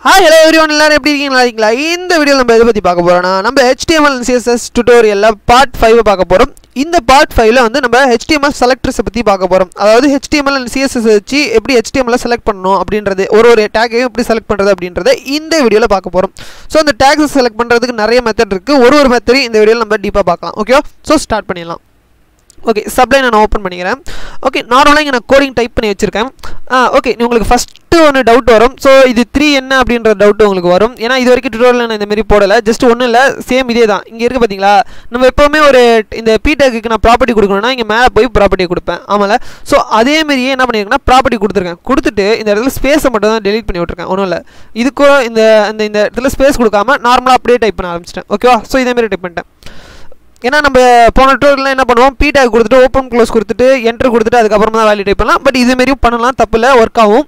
hi hello every one எல்லாரும் எப்படி இருக்கீங்க நல்லா இருக்கீங்களா இந்த வீடியோவில் நம்ம எதை பற்றி பார்க்க போகிறோம்னா நம்ம ஹெச்டிஎம்எல் சிஎஸ்எஸ் டுட்டோரியலில் பார்ட் ஃபைவ் பார்க்க போகிறோம் இந்த பார்ட் ஃபைவ்ல வந்து நம்ம ஹெச்டிஎம்எல் செலக்டர்ஸை பற்றி பார்க்க போகிறோம் அதாவது ஹெச்டிஎம்எல் அண்ட் சிஎஸ்எஸ் வச்சு எப்படி ஹெச்டிஎம்எல் செலக்ட் பண்ணணும் அப்படின்றது ஒரு ஒரு டேக்கையும் எப்படி செலக்ட் பண்ணுறது அப்படின்றத இந்த வீடியோவில் பார்க்க போகிறோம் ஸோ அந்த டேக்ஸை செலக்ட் பண்ணுறதுக்கு நிறைய மெத்தட் இருக்குது ஒரு ஒரு மெத்தடையும் இந்த வீடியோவில் நம்ம டீப்பாக பார்க்கலாம் ஓகே ஸோ ஸ்டார்ட் பண்ணிடலாம் ஓகே சப்ளை நான் ஓப்பன் பண்ணிக்கிறேன் ஓகே நார்மலாக இங்கே நான் கோடிங் டைப் பண்ணி வச்சுருக்கேன் ஓகே உங்களுக்கு ஃபஸ்ட்டு ஒன்று டவுட் வரும் ஸோ இது த்ரீ என்ன அப்படின்ற டவுட் உங்களுக்கு வரும் ஏன்னா இது வரைக்கும் டுட்டோரியல் நான் இந்த மாதிரி போடலை ஜஸ்ட் ஒன்றும் இல்லை சேம் இதே தான் இங்கே இருக்குது பார்த்தீங்களா நம்ம எப்போவுமே ஒரு இந்த பீட்டேக்கு நான் ப்ராப்பர்ட்டி கொடுக்கணும்னா இங்கே மேலே போய் ப்ராப்பர்ட்டி கொடுப்பேன் ஆமாம்ல ஸோ அதே மாதிரியே என்ன பண்ணியிருக்கேன்னா ப்ராப்பர்ட்டி கொடுத்துருக்கேன் கொடுத்துட்டு இந்த இடத்துல ஸ்பேஸை மட்டும் தான் டெலீட் பண்ணி விட்ருக்கேன் ஒன்றும் இல்லை இதுக்கும் இந்த இந்த இந்த இடத்துல ஸ்பேஸ் கொடுக்காம நார்மலாக அப்படியே டைப் பண்ண ஆரம்பிச்சிட்டேன் ஓகேவா ஸோ இதேமாரி டைப் பண்ணிட்டேன் ஏன்னா நம்ம போன டூரில் என்ன பண்ணுவோம் பி டேக் கொடுத்துட்டு ஓப்பன் க்ளோஸ் கொடுத்துட்டு என்ட்ரு கொடுத்துட்டு அதுக்கப்புறமா தான் வேல்யூ டைப் பண்ணலாம் பட் இதுமாரியும் பண்ணலாம் தப்பு இல்லை ஒர்க் ஆகும்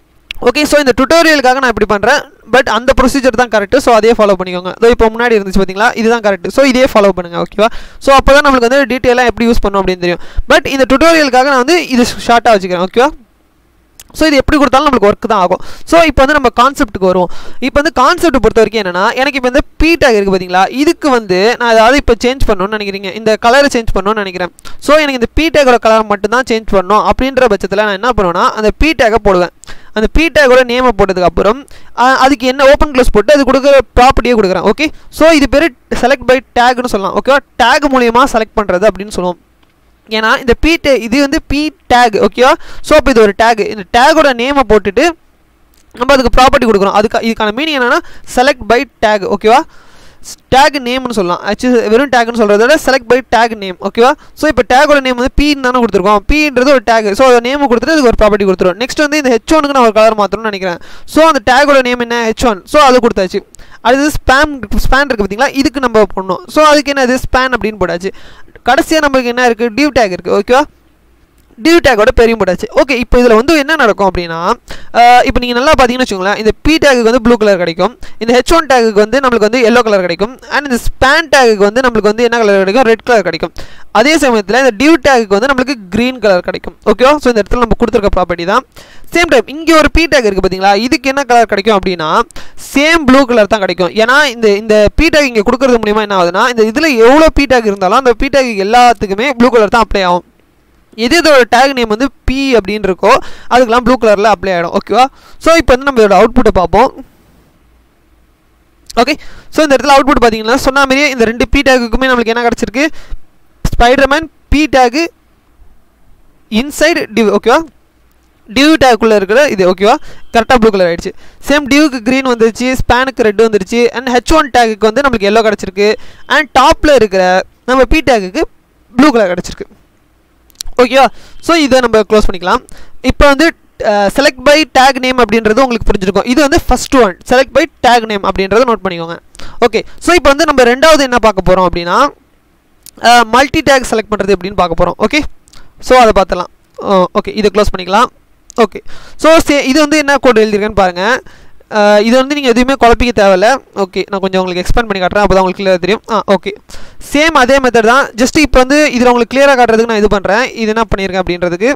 ஓகே ஸோ இந்த டுட்டோரியலுக்காக நான் இப்படி பண்ணுறேன் பட் அந்த ப்ரொசீஜர் தான் கரெக்ட் ஸோ அதே ஃபாலோ பண்ணிக்கோங்க அதோ இப்போ முன்னாடி இருந்துச்சு பார்த்தீங்களா இதுதான் கரெக்ட் ஸோ இதே ஃபாலோ பண்ணுங்கள் ஓகேவா ஸோ அப்போ தான் நம்மளுக்கு வந்து டீட்டெயிலாக எப்படி யூஸ் பண்ணணும் அப்படின்னு தெரியும் பட் இந்த டுட்டோரியலுக்காக நான் வந்து இது ஷார்ட்டாக வச்சுக்கிறேன் ஓகேவா ஸோ இது எப்படி கொடுத்தாலும் நம்மளுக்கு ஒர்க் தான் ஆகும் ஸோ இப்போ வந்து நம்ம கான்செப்ட்டுக்கு வருவோம் இப்போ வந்து கான்செப்ட் பொறுத்த வரைக்கும் என்னன்னா எனக்கு இப்போ இந்த பீ டேக் இருக்குது பார்த்தீங்களா இதுக்கு வந்து நான் அதாவது இப்போ சேஞ்ச் பண்ணணும்னு நினைக்கிறீங்க இந்த கலரை சேஞ்ச் பண்ணணும்னு நினைக்கிறேன் ஸோ எனக்கு இந்த பீ டேக்கோட கலர் மட்டும் தான் சேஞ்ச் பண்ணணும் அப்படின்ற பட்சத்தில் நான் என்ன பண்ணுவேன்னா அந்த பீ டேக்கை போடுவேன் அந்த பீ டேக்கோட நேமை போட்டதுக்கு அப்புறம் அதுக்கு என்ன ஓப்பன் க்ளோஸ் போட்டு அது கொடுக்குற ப்ராப்பர்ட்டியே கொடுக்குறேன் ஓகே ஸோ இது பேர் செலக்ட் பை டேக்னு சொல்லலாம் ஓகேவா டேக் மூலியமாக செலக்ட் பண்ணுறது அப்படின்னு சொல்லுவோம் ஏன்னா இந்த பி டே இது வந்து பி டேக் ஓகேவா ஸோ அப்போ இது ஒரு டேக் இந்த டேகோட நேமை போட்டுட்டு நம்ம அதுக்கு ப்ராப்பர்ட்டி கொடுக்குறோம் அதுக்கு இதுக்கான மீனிங் என்னென்னா செலக்ட் பை டேக் ஓகேவா டேக் நேம்னு சொல்லலாம் ஆக்சுவலி வெறும் டேக்னு சொல்கிறத விட செலக்ட் பை டேக் நேம் ஓகேவா ஸோ இப்போ டேகோட நேம் வந்து பின்னு தானே கொடுத்துருக்கோம் பின்றது ஒரு டேக் ஸோ அதை நேம் கொடுத்துட்டு அதுக்கு ஒரு ப்ராப்பர்ட்டி கொடுத்துருவோம் நெக்ஸ்ட் வந்து இந்த ஹெச் ஒனுக்கு நான் ஒரு கலர் மாற்றணும்னு நினைக்கிறேன் ஸோ அந்த டேகோட நேம் என்ன ஹெச் ஒன் ஸோ அது கொடுத்தாச்சு அடுத்தது ஸ்பேம் ஸ்பேன் இருக்குது பார்த்தீங்களா இதுக்கு நம்ம பண்ணணும் ஸோ அதுக்கு என்ன இது ஸ்பேன் அப்படின்னு போட்டாச்சு கடைசியாக நம்மளுக்கு என்ன இருக்குது டிவ் டேக் இருக்குது ஓகேவா டிவ் டேக்கோட பெரியும் போட்டாச்சு ஓகே இப்போ இதில் வந்து என்ன நடக்கும் அப்படின்னா இப்போ நீங்கள் நல்லா பார்த்தீங்கன்னு வச்சுக்கோங்களேன் இந்த பி டேக்கு வந்து ப்ளூ கலர் கிடைக்கும் இந்த ஹெச் ஒன் டேக்கு வந்து நம்மளுக்கு வந்து எல்லோ கலர் கிடைக்கும் அண்ட் இந்த ஸ்பேன் டேக்கு வந்து நம்மளுக்கு வந்து என்ன கலர் கிடைக்கும் ரெட் கலர் கிடைக்கும் அதே சமயத்தில் இந்த டிவ் டேக்கு வந்து நம்மளுக்கு க்ரீன் கலர் கிடைக்கும் ஓகேவா ஸோ இந்த இடத்துல நம்ம கொடுத்துருக்க ப்ராப்பர்ட்டி தான் சேம் டைம் இங்கே ஒரு பி டேக் இருக்குது பார்த்தீங்களா இதுக்கு என்ன கலர் கிடைக்கும் அப்படின்னா சேம் ப்ளூ கலர் தான் கிடைக்கும் ஏன்னா இந்த இந்த பி டேக் இங்கே கொடுக்கறது மூலிமா என்ன ஆகுதுன்னா இந்த இதில் எவ்வளோ பி டேக் இருந்தாலும் அந்த பி டேக் எல்லாத்துக்குமே ப்ளூ கலர் தான் அப்ளை ஆகும் எது இதோட டேக் நேம் வந்து பி அப்படின்னு இருக்கோ அதுக்கெல்லாம் ப்ளூ கலரில் அப்ளை ஆகிடும் ஓகேவா ஸோ இப்போ வந்து நம்ம இதோட அவுட்புட்டை பார்ப்போம் ஓகே ஸோ இந்த இடத்துல அவுட்புட் பார்த்தீங்கன்னா சொன்ன மாதிரியே இந்த ரெண்டு பி டேக்குக்குமே நம்மளுக்கு என்ன கிடச்சிருக்கு Spiderman P tag inside div ஓகேவா டிவ் டேக்குள்ளே இருக்கிற இது ஓகேவா கரெக்டாக ப்ளூ கலர் ஆகிடுச்சு சேம் டிவுக்கு க்ரீன் வந்துருச்சு ஸ்பேனுக்கு ரெட் வந்துருச்சு அண்ட் ஹெச் ஒன் டேக்குக்கு வந்து நம்மளுக்கு எல்லோ கிடச்சிருக்கு அண்ட் டாப்பில் இருக்கிற நம்ம பி டேக்குக்கு ப்ளூ கலர் கிடச்சிருக்கு ஓகேவா ஸோ இதை நம்ம க்ளோஸ் பண்ணிக்கலாம் இப்போ வந்து செலக்ட் பை டேக் நேம் அப்படின்றது உங்களுக்கு புரிஞ்சிருக்கும் இது வந்து first one select by tag name அப்படின்றத நோட் பண்ணிக்கோங்க ஓகே ஸோ இப்போ வந்து நம்ம ரெண்டாவது என்ன பார்க்க போகிறோம் அப்படின்னா மல்டி டேக் செலக்ட் பண்ணுறது எப்படின்னு பார்க்க போகிறோம் ஓகே ஸோ அதை பார்த்துலாம் ஓகே இதை க்ளோஸ் பண்ணிக்கலாம் ஓகே ஸோ சே இது வந்து என்ன கோட் எழுதியிருக்கேன்னு பாருங்கள் இது வந்து நீங்கள் எதுவுமே குழப்பிக்க தேவையில்ல ஓகே நான் கொஞ்சம் உங்களுக்கு எக்ஸ்பிளைன் பண்ணி காட்டுறேன் அப்போ தான் உங்களுக்கு கிளியராக தெரியும் ஆ ஓகே சேம் அதே மெத்தட் தான் ஜஸ்ட் இப்போ வந்து இதில் உங்களுக்கு கிளியராக காட்டுறதுக்கு நான் இது பண்ணுறேன் இது என்ன பண்ணியிருக்கேன் அப்படின்றதுக்கு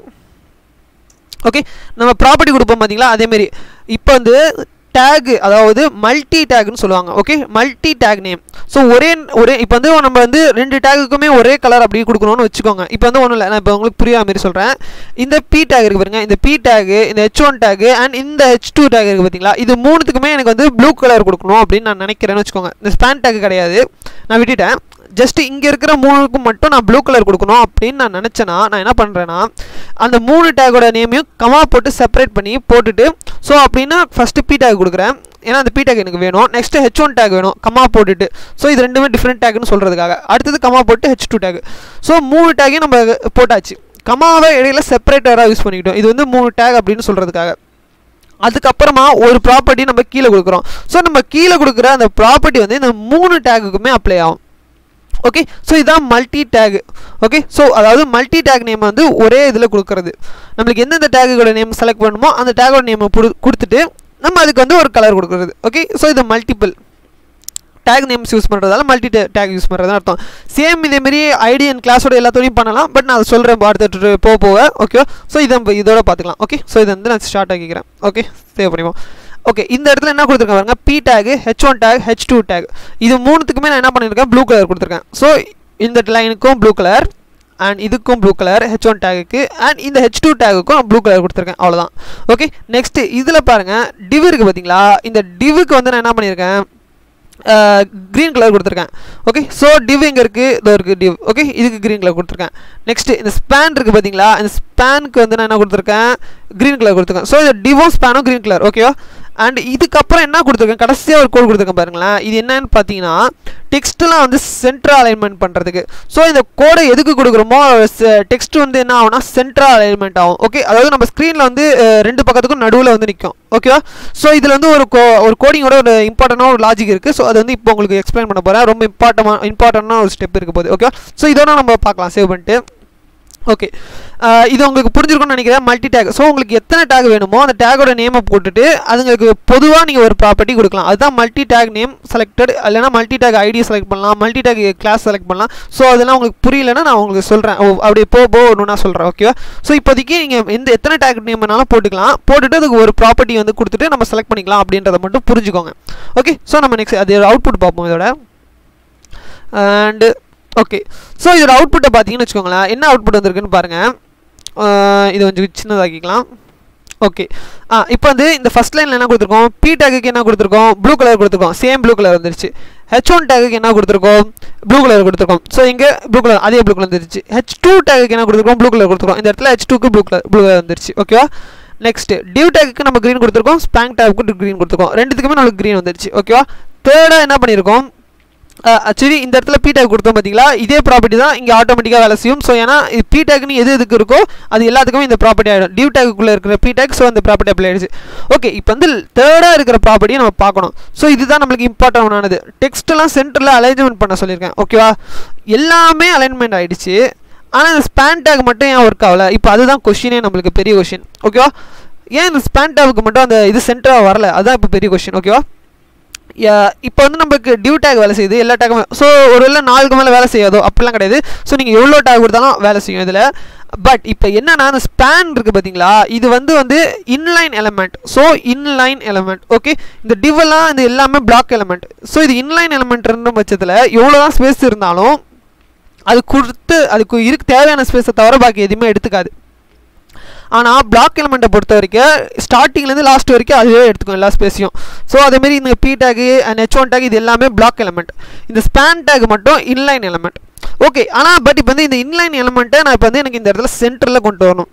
ஓகே நம்ம ப்ராப்பர்ட்டி கொடுப்போம் பார்த்தீங்களா அதேமாரி இப்போ வந்து டேக் அதாவது மல்டி டேக்னு சொல்லுவாங்க okay multi tag name so ஒரே ஒரே இப்போ வந்து நம்ம வந்து ரெண்டு டேக்குக்குமே ஒரே கலர் அப்படி கொடுக்கணும்னு வச்சுக்கோங்க இப்போ வந்து ஒன்றும் இல்லை நான் இப்போ உங்களுக்கு புரியாத மாதிரி சொல்கிறேன் இந்த பி டேக் இருக்குது பாருங்க இந்த பி டேக் இந்த ஹெச் ஒன் டேக் அண்ட் இந்த ஹெச் டூ டேக் இருக்குது பார்த்தீங்களா இது மூணுத்துக்குமே எனக்கு வந்து ப்ளூ கலர் கொடுக்கணும் அப்படின்னு நான் நினைக்கிறேன்னு வச்சுக்கோங்க இந்த ஸ்பேன் டேக் கிடையாது நான் விட்டுட்டேன் ஜஸ்ட் இங்கே இருக்கிற மூணுக்கும் மட்டும் நான் ப்ளூ கலர் கொடுக்கணும் அப்படின்னு நான் நினச்சேன்னா நான் என்ன பண்ணுறேன்னா அந்த மூணு டேக்கோட நேமையும் கமா போட்டு செப்பரேட் பண்ணி போட்டுட்டு ஸோ அப்படின்னா ஃபஸ்ட்டு பி டேக் கொடுக்குறேன் ஏன்னா அந்த பி டேக் எனக்கு வேணும் நெக்ஸ்ட்டு ஹெச் ஒன் டேக் வேணும் கமா போட்டுட்டு ஸோ இது ரெண்டுமே டிஃப்ரெண்ட் டேக்னு சொல்கிறதுக்காக அடுத்தது கமா போட்டு ஹெச் டூ டேக் ஸோ மூணு டேக்கையும் நம்ம போட்டாச்சு கமாவை இடையில செப்பரேட்டராக யூஸ் பண்ணிக்கிட்டோம் இது வந்து மூணு டேக் அப்படின்னு சொல்கிறதுக்காக அதுக்கப்புறமா ஒரு ப்ராப்பர்ட்டி நம்ம கீழே கொடுக்குறோம் ஸோ நம்ம கீழே கொடுக்குற அந்த ப்ராப்பர்ட்டி வந்து இந்த மூணு டேக்குக்குமே அப்ளை ஆகும் ஓகே ஸோ இதுதான் மல்டி டேக் ஓகே ஸோ அதாவது மல்டி டேக் நேம் வந்து ஒரே இதில் கொடுக்குறது நம்மளுக்கு எந்தெந்த டேக்கோட நேம் செலக்ட் பண்ணணுமோ அந்த டேக்கோட நேம் கொடுத்துட்டு நம்ம அதுக்கு வந்து ஒரு கலர் கொடுக்குறது ஓகே ஸோ இது மல்டிபிள் டேக் நேம்ஸ் யூஸ் பண்ணுறதால மல்டி டேக் யூஸ் பண்ணுறதுன்னு அர்த்தம் சேம் இதேமாரி ஐடி அண்ட் கிளாஸோட எல்லாத்தோடையும் பண்ணலாம் பட் நான் அதை சொல்கிறேன் அடுத்த போக போக ஓகே ஸோ இதை இதோட பார்த்துக்கலாம் ஓகே ஸோ இதை வந்து நான் ஸ்டார்ட் ஆக்கிக்கிறேன் ஓகே சேவ் பண்ணிப்போம் ஓகே இந்த இடத்துல என்ன கொடுத்துருக்கேன் பாருங்க P tag H one tag H two tag இது மூணுத்துக்குமே நான் என்ன பண்ணியிருக்கேன் ப்ளூ கலர் கொடுத்துருக்கேன் ஸோ இந்த லைனுக்கும் ப்ளூ கலர் அண்ட் இதுக்கும் ப்ளூ கலர் ஹெச் ஒன் டேகுக்கு அண்ட் இந்த ஹெச் டூ டேகுக்கும் ப்ளூ கலர் கொடுத்துருக்கேன் அவ்வளோதான் ஓகே நெக்ஸ்ட்டு இதில் பாருங்கள் டிவ் இருக்குது பார்த்தீங்களா இந்த டிவுக்கு வந்து நான் என்ன பண்ணியிருக்கேன் க்ரீன் கலர் கொடுத்துருக்கேன் ஓகே ஸோ டிவ் எங்கே இருக்குது இதோ இருக்குது டிவ் ஓகே இதுக்கு க்ரீன் கலர் கொடுத்துருக்கேன் நெக்ஸ்ட்டு இந்த ஸ்பேன் இருக்குது பார்த்தீங்களா இந்த ஸ்பேனுக்கு வந்து நான் என்ன கொடுத்துருக்கேன் க்ரீன் கலர் கொடுத்துருக்கேன் ஸோ இந்த டிவும் ஸ்பேனும் க்ரீன் கலர் ஓகேவா அண்ட் இதுக்கப்புறம் என்ன கொடுத்துருக்கேன் கடைசியாக ஒரு கோட் கொடுத்துருக்கேன் பாருங்களேன் இது என்னன்னு பார்த்தீங்கன்னா டெக்ஸ்ட்லாம் வந்து சென்ட்ரல் அலைன்மெண்ட் பண்ணுறதுக்கு ஸோ இந்த கோடை எதுக்கு கொடுக்குறோமோ டெக்ஸ்ட் வந்து என்ன ஆகும்னா சென்ட்ரல் அலைன்மெண்ட் ஆகும் ஓகே அதாவது நம்ம ஸ்க்ரீனில் வந்து அஹ், ரெண்டு பக்கத்துக்கும் நடுவில் வந்து நிற்கும் ஓகேவா ஸோ இதில் வந்து ஒரு கோ ஒரு கோடிங்கோட ஒரு இம்பார்ட்டண்டான ஒரு லாஜிக் இருக்குது ஸோ அது வந்து இப்போ உங்களுக்கு எக்ஸ்பிளைன் பண்ண போகிறேன் ரொம்ப இம்பார்ட்டமாக இம்பார்ட்டண்டான ஒரு ஸ்டெப் இருக்க போகுது ஓகே ஸோ இதோட நம்ம பார்க்கலாம் சேவ் பண்ணிட்டு ஓகே இது உங்களுக்கு புரிஞ்சிருக்கும்னு நினைக்கிறேன் மல்டி டேக் ஸோ உங்களுக்கு எத்தனை டேக் வேணுமோ அந்த டேகோட நேமை போட்டுட்டு அதுங்களுக்கு பொதுவாக நீங்கள் ஒரு ப்ராப்பர்ட்டி கொடுக்கலாம் அதுதான் மல்டி டேக் நேம் செலக்டட் இல்லைனா மல்டி டேக் ஐடி செலக்ட் பண்ணலாம் மல்டி டேக் கிளாஸ் செலக்ட் பண்ணலாம் ஸோ அதெல்லாம் உங்களுக்கு புரியலன்னா நான் உங்களுக்கு சொல்கிறேன் அப்படி போ போ ஒன்று நான் சொல்கிறேன் ஓகேவா ஸோ இப்போதைக்கு நீங்கள் எந்த எத்தனை டேக் நேம் வேணாலும் போட்டுக்கலாம் போட்டுட்டு அதுக்கு ஒரு ப்ராப்பர்ட்டி வந்து கொடுத்துட்டு நம்ம செலக்ட் பண்ணிக்கலாம் அப்படின்றத மட்டும் புரிஞ்சுக்கோங்க ஓகே ஸோ நம்ம நெக்ஸ்ட் அது அவுட்புட் பார்ப்போம் இதோட அண்டு ஓகே ஸோ இதோட அவுட்புட்டை பார்த்தீங்கன்னு வச்சுக்கோங்களேன் என்ன அவுட்புட் வந்திருக்குன்னு பாருங்கள் இது கொஞ்சம் சின்னதாக்கிக்கலாம் ஓகே ஆ இப்போ வந்து இந்த ஃபஸ்ட் லைனில் என்ன கொடுத்துருக்கோம் பி டேக்குக்கு என்ன கொடுத்துருக்கோம் ப்ளூ கலர் கொடுத்துருக்கோம் சேம் ப்ளூ கலர் வந்துருச்சு ஹெச் ஒன் டேக்குக்கு என்ன கொடுத்துருக்கோம் ப்ளூ கலர் கொடுத்துருக்கோம் ஸோ இங்கே ப்ளூ கலர் அதே ப்ளூ கலர் வந்துருச்சு ஹெச் டூ டேக்குக்கு என்ன கொடுத்துருக்கோம் ப்ளூ கலர் கொடுத்துருக்கோம் இந்த இடத்துல ஹெச் டூக்கு ப்ளூ கலர் ப்ளூ கலர் வந்துருச்சு ஓகேவா நெக்ஸ்ட் டிவ் டேக்கு நம்ம க்ரீன் கொடுத்துருக்கோம் ஸ்பேங் டேக்கு க்ரீன் கொடுத்துருக்கோம் ரெண்டுத்துக்குமே நம்மளுக்கு க்ரீன் வந்துருச்சு ஓகேவா தேர்டாக என்ன பண்ணியிருக்கோம் ஆக்சுவலி இந்த இடத்துல பி டேக் கொடுத்தோம் பார்த்தீங்களா இதே ப்ராப்பர்ட்டி தான் இங்கே ஆட்டோமேட்டிக்காக வேலை செய்யும் ஸோ ஏன்னா இது பி டேக்னு எது எதுக்கு இருக்கோ அது எல்லாத்துக்குமே இந்த ப்ராப்பர்ட்டி ஆகிடும் டிவ் டேக்குள்ளே இருக்கிற பி டேக் ஸோ அந்த ப்ராப்பர்ட்டி அப்ளை ஆயிடுச்சு ஓகே இப்போ வந்து தேர்டாக இருக்கிற ப்ராப்பர்ட்டியை நம்ம பார்க்கணும் ஸோ இதுதான் நம்மளுக்கு இம்பார்ட்டன்டானது டெக்ஸ்ட்டெல்லாம் சென்டரில் அலைன்மெண்ட் பண்ண சொல்லியிருக்கேன் ஓகேவா எல்லாமே அலைன்மெண்ட் ஆகிடுச்சு ஆனால் இந்த ஸ்பேன் டேக் மட்டும் ஏன் ஒர்க் ஆகல இப்போ அதுதான் கொஷினே நம்மளுக்கு பெரிய கொஷின் ஓகேவா ஏன் இந்த ஸ்பேன் டேக்கு மட்டும் அந்த இது சென்டராக வரல அதுதான் இப்போ பெரிய கொஷின் ஓகேவா இப்போ வந்து நமக்கு டியூ டேக் வேலை செய்யுது எல்லா டேக்கும் ஸோ ஒரு வேளை நாலுக்கு மேலே வேலை செய்யாதோ அப்படிலாம் கிடையாது ஸோ நீங்கள் எவ்வளோ டேக் கொடுத்தாலும் வேலை செய்யும் இதில் பட் இப்போ என்னன்னா அந்த ஸ்பேன் இருக்குது பார்த்தீங்களா இது வந்து வந்து inline element so inline element okay இந்த டிவெல்லாம் இது எல்லாமே பிளாக் எலமெண்ட் ஸோ இது இன்லைன் எலமெண்ட்ன்ற பட்சத்தில் எவ்வளோ தான் ஸ்பேஸ் இருந்தாலும் அது கொடுத்து அதுக்கு இருக்கு தேவையான ஸ்பேஸை தவிர பாக்கி எதுவுமே எடுத்துக்காது ஆனால் பிளாக் எலமெண்ட்டை பொறுத்த வரைக்கும் ஸ்டார்டிங்லேருந்து லாஸ்ட் வரைக்கும் அதுவே எடுத்துக்கும் எல்லா ஸ்பேஸையும் ஸோ அதேமாரி இந்த P tag and H one tag இது எல்லாமே பிளாக் எலமெண்ட் இந்த ஸ்பேன் டேக் மட்டும் இன்லைன் எலமெண்ட் ஓகே ஆனால் பட் இப்போ வந்து இந்த இன்லைன் எலமெண்ட்டை நான் இப்போ வந்து எனக்கு இந்த இடத்துல சென்டரில் கொண்டு வரணும்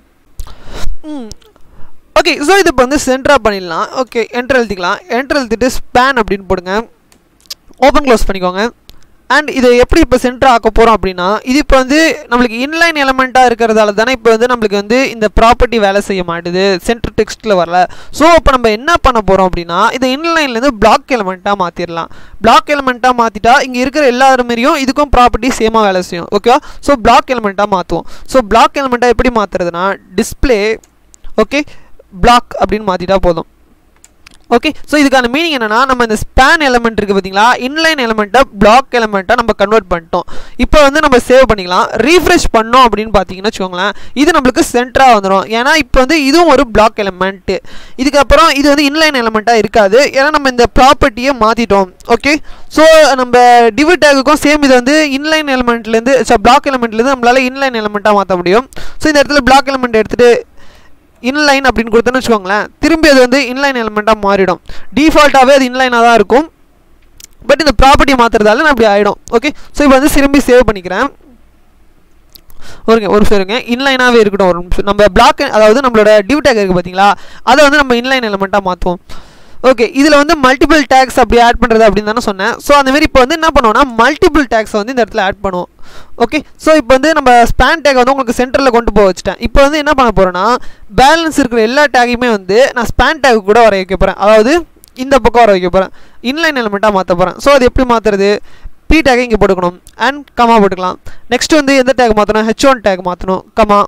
ஓகே ஸோ இது இப்போ வந்து சென்டராக பண்ணிடலாம் ஓகே என்ட்ரு எழுதிக்கலாம் என்ட்ரு எழுதிட்டு ஸ்பேன் அப்படின்னு போடுங்க ஓப்பன் க்ளோஸ் பண்ணிக்கோங்க அண்ட் இதை எப்படி இப்போ சென்டர் ஆக்க போகிறோம் அப்படின்னா இது இப்போ வந்து நம்மளுக்கு இன்லைன் எலமெண்ட்டாக இருக்கிறதால தானே இப்போ வந்து நம்மளுக்கு வந்து இந்த ப்ராப்பர்ட்டி வேலை செய்ய மாட்டுது சென்டர் டெக்ஸ்ட்டில் வரல ஸோ இப்போ நம்ம என்ன பண்ண போகிறோம் அப்படின்னா இந்த இன்லைன்லேருந்து பிளாக் எலமெண்ட்டாக மாற்றிடலாம் பிளாக் எலமெண்ட்டாக மாற்றிட்டா இங்கே இருக்கிற எல்லா மாரியும் இதுக்கும் ப்ராப்பர்ட்டி சேமாக வேலை செய்யும் ஓகேவா ஸோ பிளாக் எலமெண்ட்டாக மாற்றுவோம் ஸோ பிளாக் எலமெண்ட்டாக எப்படி மாற்றுறதுனா டிஸ்பிளே ஓகே பிளாக் அப்படின்னு மாற்றிட்டா போதும் ஓகே ஸோ இதுக்கான மீனிங் என்னன்னா நம்ம இந்த ஸ்பேன் எலமெண்ட் இருக்குது பார்த்தீங்களா இன்லைன் எலமெண்ட்டை பிளாக் எலமெண்ட்டாக நம்ம கன்வெர்ட் பண்ணிட்டோம் இப்போ வந்து நம்ம சேவ் பண்ணிக்கலாம் ரீஃப்ரெஷ் பண்ணோம் அப்படின்னு பார்த்தீங்கன்னா வச்சுக்கோங்களேன் இது நம்மளுக்கு சென்டராக வந்துடும் ஏன்னா இப்போ வந்து இதுவும் ஒரு பிளாக் எலமெண்ட்டு இதுக்கப்புறம் இது வந்து இன்லைன் எலமெண்ட்டாக இருக்காது ஏன்னா நம்ம இந்த ப்ராப்பர்ட்டியை மாற்றிட்டோம் ஓகே ஸோ நம்ம டிவி டேக்குக்கும் சேம் இது வந்து இன்லைன் எலமெண்ட்லேருந்து பிளாக் எலமெண்ட்லேருந்து நம்மளால் இன்லைன் எலமெண்ட்டாக மாற்ற முடியும் ஸோ இந்த இடத்துல பிளாக் எலமெண்ட் எடுத்துகிட்டு இன்லைன் அப்படின்னு கொடுத்தோன்னு வச்சுக்கோங்களேன் திரும்பி அது வந்து இன்லைன் எலமெண்ட்டாக மாறிடும் டிஃபால்ட்டாகவே அது இன்லைனாக தான் இருக்கும் பட் இந்த ப்ராப்பர்ட்டி மாற்றுறதால நான் அப்படி ஆகிடும் ஓகே ஸோ இப்போ வந்து திரும்பி சேவ் பண்ணிக்கிறேன் ஒருங்க ஒரு நிமிஷம் இருங்க இன்லைனாகவே இருக்கட்டும் ஒரு நிமிஷம் நம்ம பிளாக் அதாவது நம்மளோட டிவ் டேக் இருக்குது பார்த்தீங்களா அதை வந்து நம்ம இன்லைன் எலமெண்ட்டாக மாற்றுவோம் ஓகே இதில் வந்து மல்டிபிள் டேக்ஸ் அப்படி ஆட் பண்ணுறது அப்படின்னு தானே சொன்னேன் ஸோ அந்த மாதிரி இப்போ வந்து என்ன பண்ணுவோம்னா மல்டிபிள் டேக்ஸை வந்து இந்த இடத்துல ஆட் பண்ணுவோம் ஓகே ஸோ இப்போ வந்து நம்ம ஸ்பேன் டேக் வந்து உங்களுக்கு சென்டரில் கொண்டு போக வச்சுட்டேன் இப்போ வந்து என்ன பண்ண போகிறேன்னா பேலன்ஸ் இருக்கிற எல்லா டேக்கையுமே வந்து நான் ஸ்பேன் டேக் கூட வர வைக்க போகிறேன் அதாவது இந்த பக்கம் வர வைக்க போகிறேன் இன்லைன் எலிமெண்ட்டாக மாற்ற போகிறேன் ஸோ அது எப்படி மாற்றுறது பி டேக்கை இங்கே போட்டுக்கணும் அண்ட் கமா போட்டுக்கலாம் நெக்ஸ்ட் வந்து எந்த டேக் மாற்றணும் ஹெச் ஒன் டேக் மாற்றணும் கமா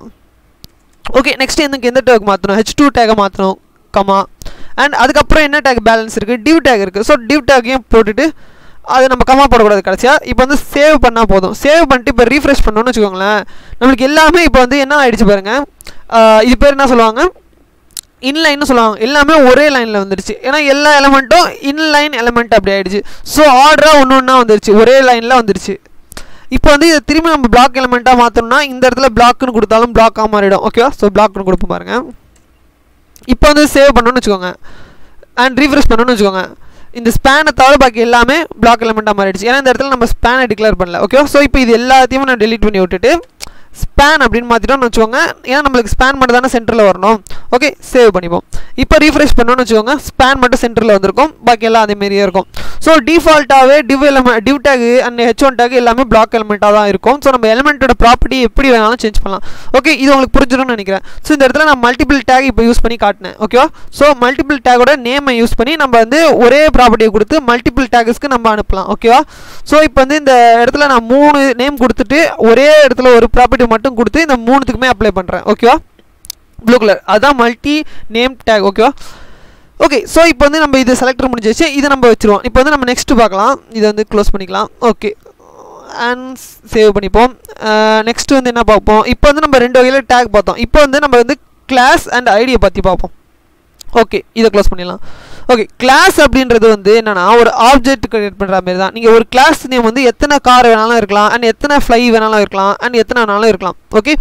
ஓகே நெக்ஸ்ட் எனக்கு எந்த டேக் மாற்றணும் ஹெச் டூ டேக்கை மாற்றணும் கமா அண்ட் அதுக்கப்புறம் என்ன டேக் பேலன்ஸ் இருக்குது டிவ் டேக் இருக்குது ஸோ டிவ் டேக்கையும் போட்டுட்டு அது நம்ம கமா போடக்கூடாது கடைசியாக இப்போ வந்து சேவ் பண்ணால் போதும் சேவ் பண்ணிட்டு இப்போ ரீஃப்ரெஷ் பண்ணோன்னு வச்சுக்கோங்களேன் நம்மளுக்கு எல்லாமே இப்போ வந்து என்ன ஆயிடுச்சு பாருங்கள் இது பேர் என்ன சொல்லுவாங்க இன்லைன்னு சொல்லுவாங்க எல்லாமே ஒரே லைனில் வந்துருச்சு ஏன்னா எல்லா எலமெண்ட்டும் இன்லைன் எலமெண்ட் அப்படி ஆயிடுச்சு ஸோ ஆர்டராக ஒன்று ஒன்றா வந்துருச்சு ஒரே லைனில் வந்துருச்சு இப்போ வந்து இதை திரும்பி நம்ம பிளாக் எலமெண்ட்டாக மாற்றணும்னா இந்த இடத்துல பிளாக்னு கொடுத்தாலும் பிளாக்காக மாறிடும் ஓகேவா ஸோ பிளாக்னு கொடுப்போம் பாருங்க இப்போ வந்து சேவ் பண்ணணும்னு வச்சுக்கோங்க அண்ட் ரீஃப்ரெஷ் பண்ணணும்னு வச்சுக்கோங்க இந்த ஸ்பேனை தவிர பாக்கி எல்லாமே பிளாக் எலமெண்ட்டாக மாறிடுச்சு ஏன்னா இந்த இடத்துல நம்ம ஸ்பேனை டிக்ளேர் பண்ணல ஓகேவா ஸோ இப்போ இது எல்லாத்தையும் நான் டெலீட் பண்ணி விட்டுட்டு ஸ்பேன் அப்படின்னு மாற்றிட்டோம்னு வச்சுக்கோங்க ஏன்னா நம்மளுக்கு ஸ்பேன் மட்டும் தானே சென்டரில் வரணும் ஓகே சேவ் பண்ணிப்போம் இப்போ ரீஃப்ரெஷ் பண்ணோன்னு வச்சுக்கோங்க ஸ்பேன் மட்டும் சென்டரில் வந்திருக்கும் பாக்கி எல்லாம் அதே மாதிரியே இருக்கும் ஸோ டிஃபால்ட்டாகவே div element div tag and H one tag எல்லாமே பிளாக் எலமெண்ட்டாக தான் இருக்கும் ஸோ நம்ம எலமெண்ட்டோட ப்ராப்பர்ட்டி எப்படி வேணாலும் சேஞ்ச் பண்ணலாம் ஓகே இது உங்களுக்கு புரிஞ்சிடும்னு நினைக்கிறேன் ஸோ இந்த இடத்துல நான் மல்டிபிள் டேக் இப்போ யூஸ் பண்ணி காட்டினேன் ஓகேவா ஸோ மல்டிபிள் டேக்கோட நேமை யூஸ் பண்ணி நம்ம வந்து ஒரே ப்ராப்பர்ட்டியை கொடுத்து மல்டிபிள் டேக்ஸ்க்கு நம்ம அனுப்பலாம் ஓகேவா ஸோ இப்போ வந்து இந்த இடத்துல நான் மூணு நேம் கொடுத்துட்டு ஒரே இடத்துல ஒரு ப்ராப்பர்ட்டி மட்டும் கொடுத்து இந்த மூணுத்துக்குமே அப்ளை பண்ணுறேன் ஓகேவா ப்ளூ கலர் அதுதான் மல்டி நேம் டேக் ஓகேவா ஓகே ஸோ இப்போ வந்து நம்ம இது செலக்டர் முடிஞ்சிச்சு இதை நம்ம வச்சுருவோம் இப்போ வந்து நம்ம நெக்ஸ்ட்டு பார்க்கலாம் இதை வந்து க்ளோஸ் பண்ணிக்கலாம் ஓகே அண்ட் சேவ் பண்ணிப்போம் நெக்ஸ்ட் வந்து என்ன பார்ப்போம் இப்போ வந்து நம்ம ரெண்டு வகையில் டேக் பார்த்தோம் இப்போ வந்து நம்ம வந்து கிளாஸ் அண்ட் ஐடியை பற்றி பார்ப்போம் ஓகே இதை க்ளோஸ் பண்ணிடலாம் ஓகே கிளாஸ் அப்படின்றது வந்து என்னன்னா ஒரு ஆப்ஜெக்ட் கிரியேட் பண்ணுற மாதிரி தான் நீங்கள் ஒரு கிளாஸ் நேம் வந்து எத்தனை கார் வேணாலும் இருக்கலாம் அண்ட் எத்தனை ஃப்ளை வேணாலும் இருக்கலாம் அண்ட் எத்தனை வேணாலும் இருக்கலாம் ஓகே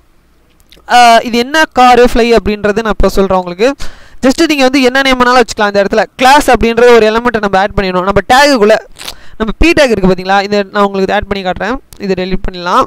இது என்ன காரு ஃப்ளை அப்படின்றது நான் இப்போ சொல்கிறேன் உங்களுக்கு ஜஸ்ட்டு நீங்கள் வந்து என்ன நேம் வேணாலும் வச்சுக்கலாம் இந்த இடத்துல கிளாஸ் அப்படின்ற ஒரு எலமெண்ட்டை நம்ம ஆட் பண்ணிடணும் நம்ம டேகுக்குள்ளே நம்ம பி டேக் இருக்குது பார்த்தீங்களா இந்த நான் உங்களுக்கு ஆட் பண்ணி காட்டுறேன் இதை டெலிட் பண்ணிடலாம்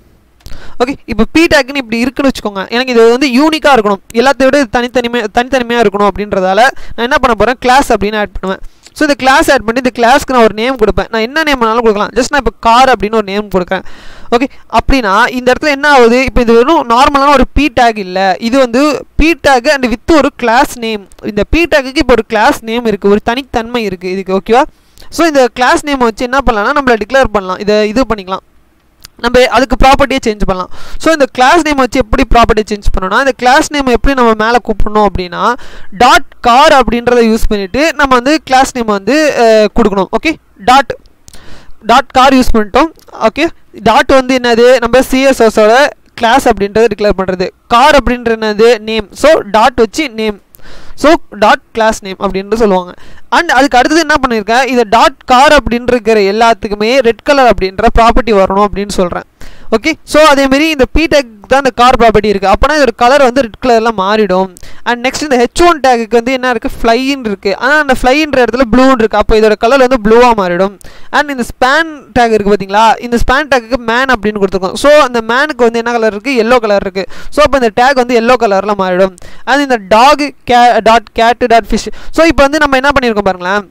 ஓகே இப்போ பி டேக்னு இப்படி இருக்குன்னு வச்சுக்கோங்க எனக்கு இது வந்து யூனிக்காக இருக்கணும் எல்லாத்தையும் விட இது தனித்தனிமையாக தனித்தனிமையாக இருக்கணும் அப்படின்றதால நான் என்ன பண்ண போகிறேன் கிளாஸ் அப்படின்னு ஆட் பண்ணுவேன் ஸோ இந்த கிளாஸ் ஆட் பண்ணி இந்த கிளாஸ்க்கு நான் ஒரு நேம் கொடுப்பேன் நான் என்ன நேம் வேணாலும் கொடுக்கலாம் ஜஸ்ட் நான் இப்போ கார் அப்படின்னு ஒரு நேம் கொடுக்குறேன் ஓகே அப்படின்னா இந்த இடத்துல என்ன ஆகுது இப்போ இது வெறும் நார்மலான ஒரு பி டேக் இல்லை இது வந்து பி டேக் அண்ட் வித் ஒரு கிளாஸ் நேம் இந்த பி டேக்குக்கு இப்போ ஒரு கிளாஸ் நேம் இருக்குது ஒரு தனித்தன்மை இருக்குது இதுக்கு ஓகேவா ஸோ இந்த கிளாஸ் நேமை வச்சு என்ன பண்ணலாம்னா நம்மளை டிக்ளேர் பண்ணலாம் இதை இது பண்ணிக்கலாம் நம்ம அதுக்கு ப்ராப்பர்ட்டியை சேஞ்ச் பண்ணலாம் ஸோ இந்த கிளாஸ் நேம் வச்சு எப்படி ப்ராப்பர்ட்டி சேஞ்ச் பண்ணணும்னா இந்த கிளாஸ் நேம் எப்படி நம்ம மேலே கூப்பிடணும் அப்படின்னா டாட் கார் அப்படின்றத யூஸ் பண்ணிவிட்டு நம்ம வந்து கிளாஸ் நேம் வந்து கொடுக்கணும் okay dot dot car use பண்ணிட்டோம் ஓகே டாட் வந்து என்னது நம்ம சிஎஸ்எஸோட கிளாஸ் அப்படின்றத டிக்ளேர் பண்ணுறது கார் அப்படின்ற என்னது நேம் ஸோ டாட் வச்சு name so dot class name அப்படின்னு சொல்லுவாங்க அண்ட் அதுக்கு அடுத்தது என்ன பண்ணியிருக்கேன் இதை டாட் கார் அப்படின்னு இருக்கிற எல்லாத்துக்குமே ரெட் கலர் அப்படின்ற ப்ராப்பர்ட்டி வரணும் அப்படின்னு சொல்கிறேன் ஓகே ஸோ அதேமாரி இந்த பிடெக் தான் இந்த கார் ப்ராப்பர்ட்டி இருக்குது அப்போனா இதோட கலர் வந்து ரெட் கலரில் மாறிடும் அண்ட் நெக்ஸ்ட் இந்த ஹெச் ஒன் டேக்கு வந்து என்ன இருக்குது ஃப்ளைன்னு இருக்குது ஆனால் அந்த ஃப்ளைன்ற இடத்துல ப்ளூன்னு இருக்குது அப்போ இதோட கலர் வந்து ப்ளூவாக மாறிடும் அண்ட் இந்த ஸ்பேன் டேக் இருக்குது பார்த்தீங்களா இந்த ஸ்பேன் டேக்கு மேன் அப்படின்னு கொடுத்துருக்கோம் ஸோ அந்த மேனுக்கு வந்து என்ன கலர் இருக்குது எல்லோ கலர் இருக்குது ஸோ அப்போ இந்த டேக் வந்து எல்லோ கலரில் மாறிடும் அண்ட் இந்த dog K dot cat dot fish so இப்போ வந்து நம்ம என்ன பண்ணியிருக்கோம் பாருங்களேன்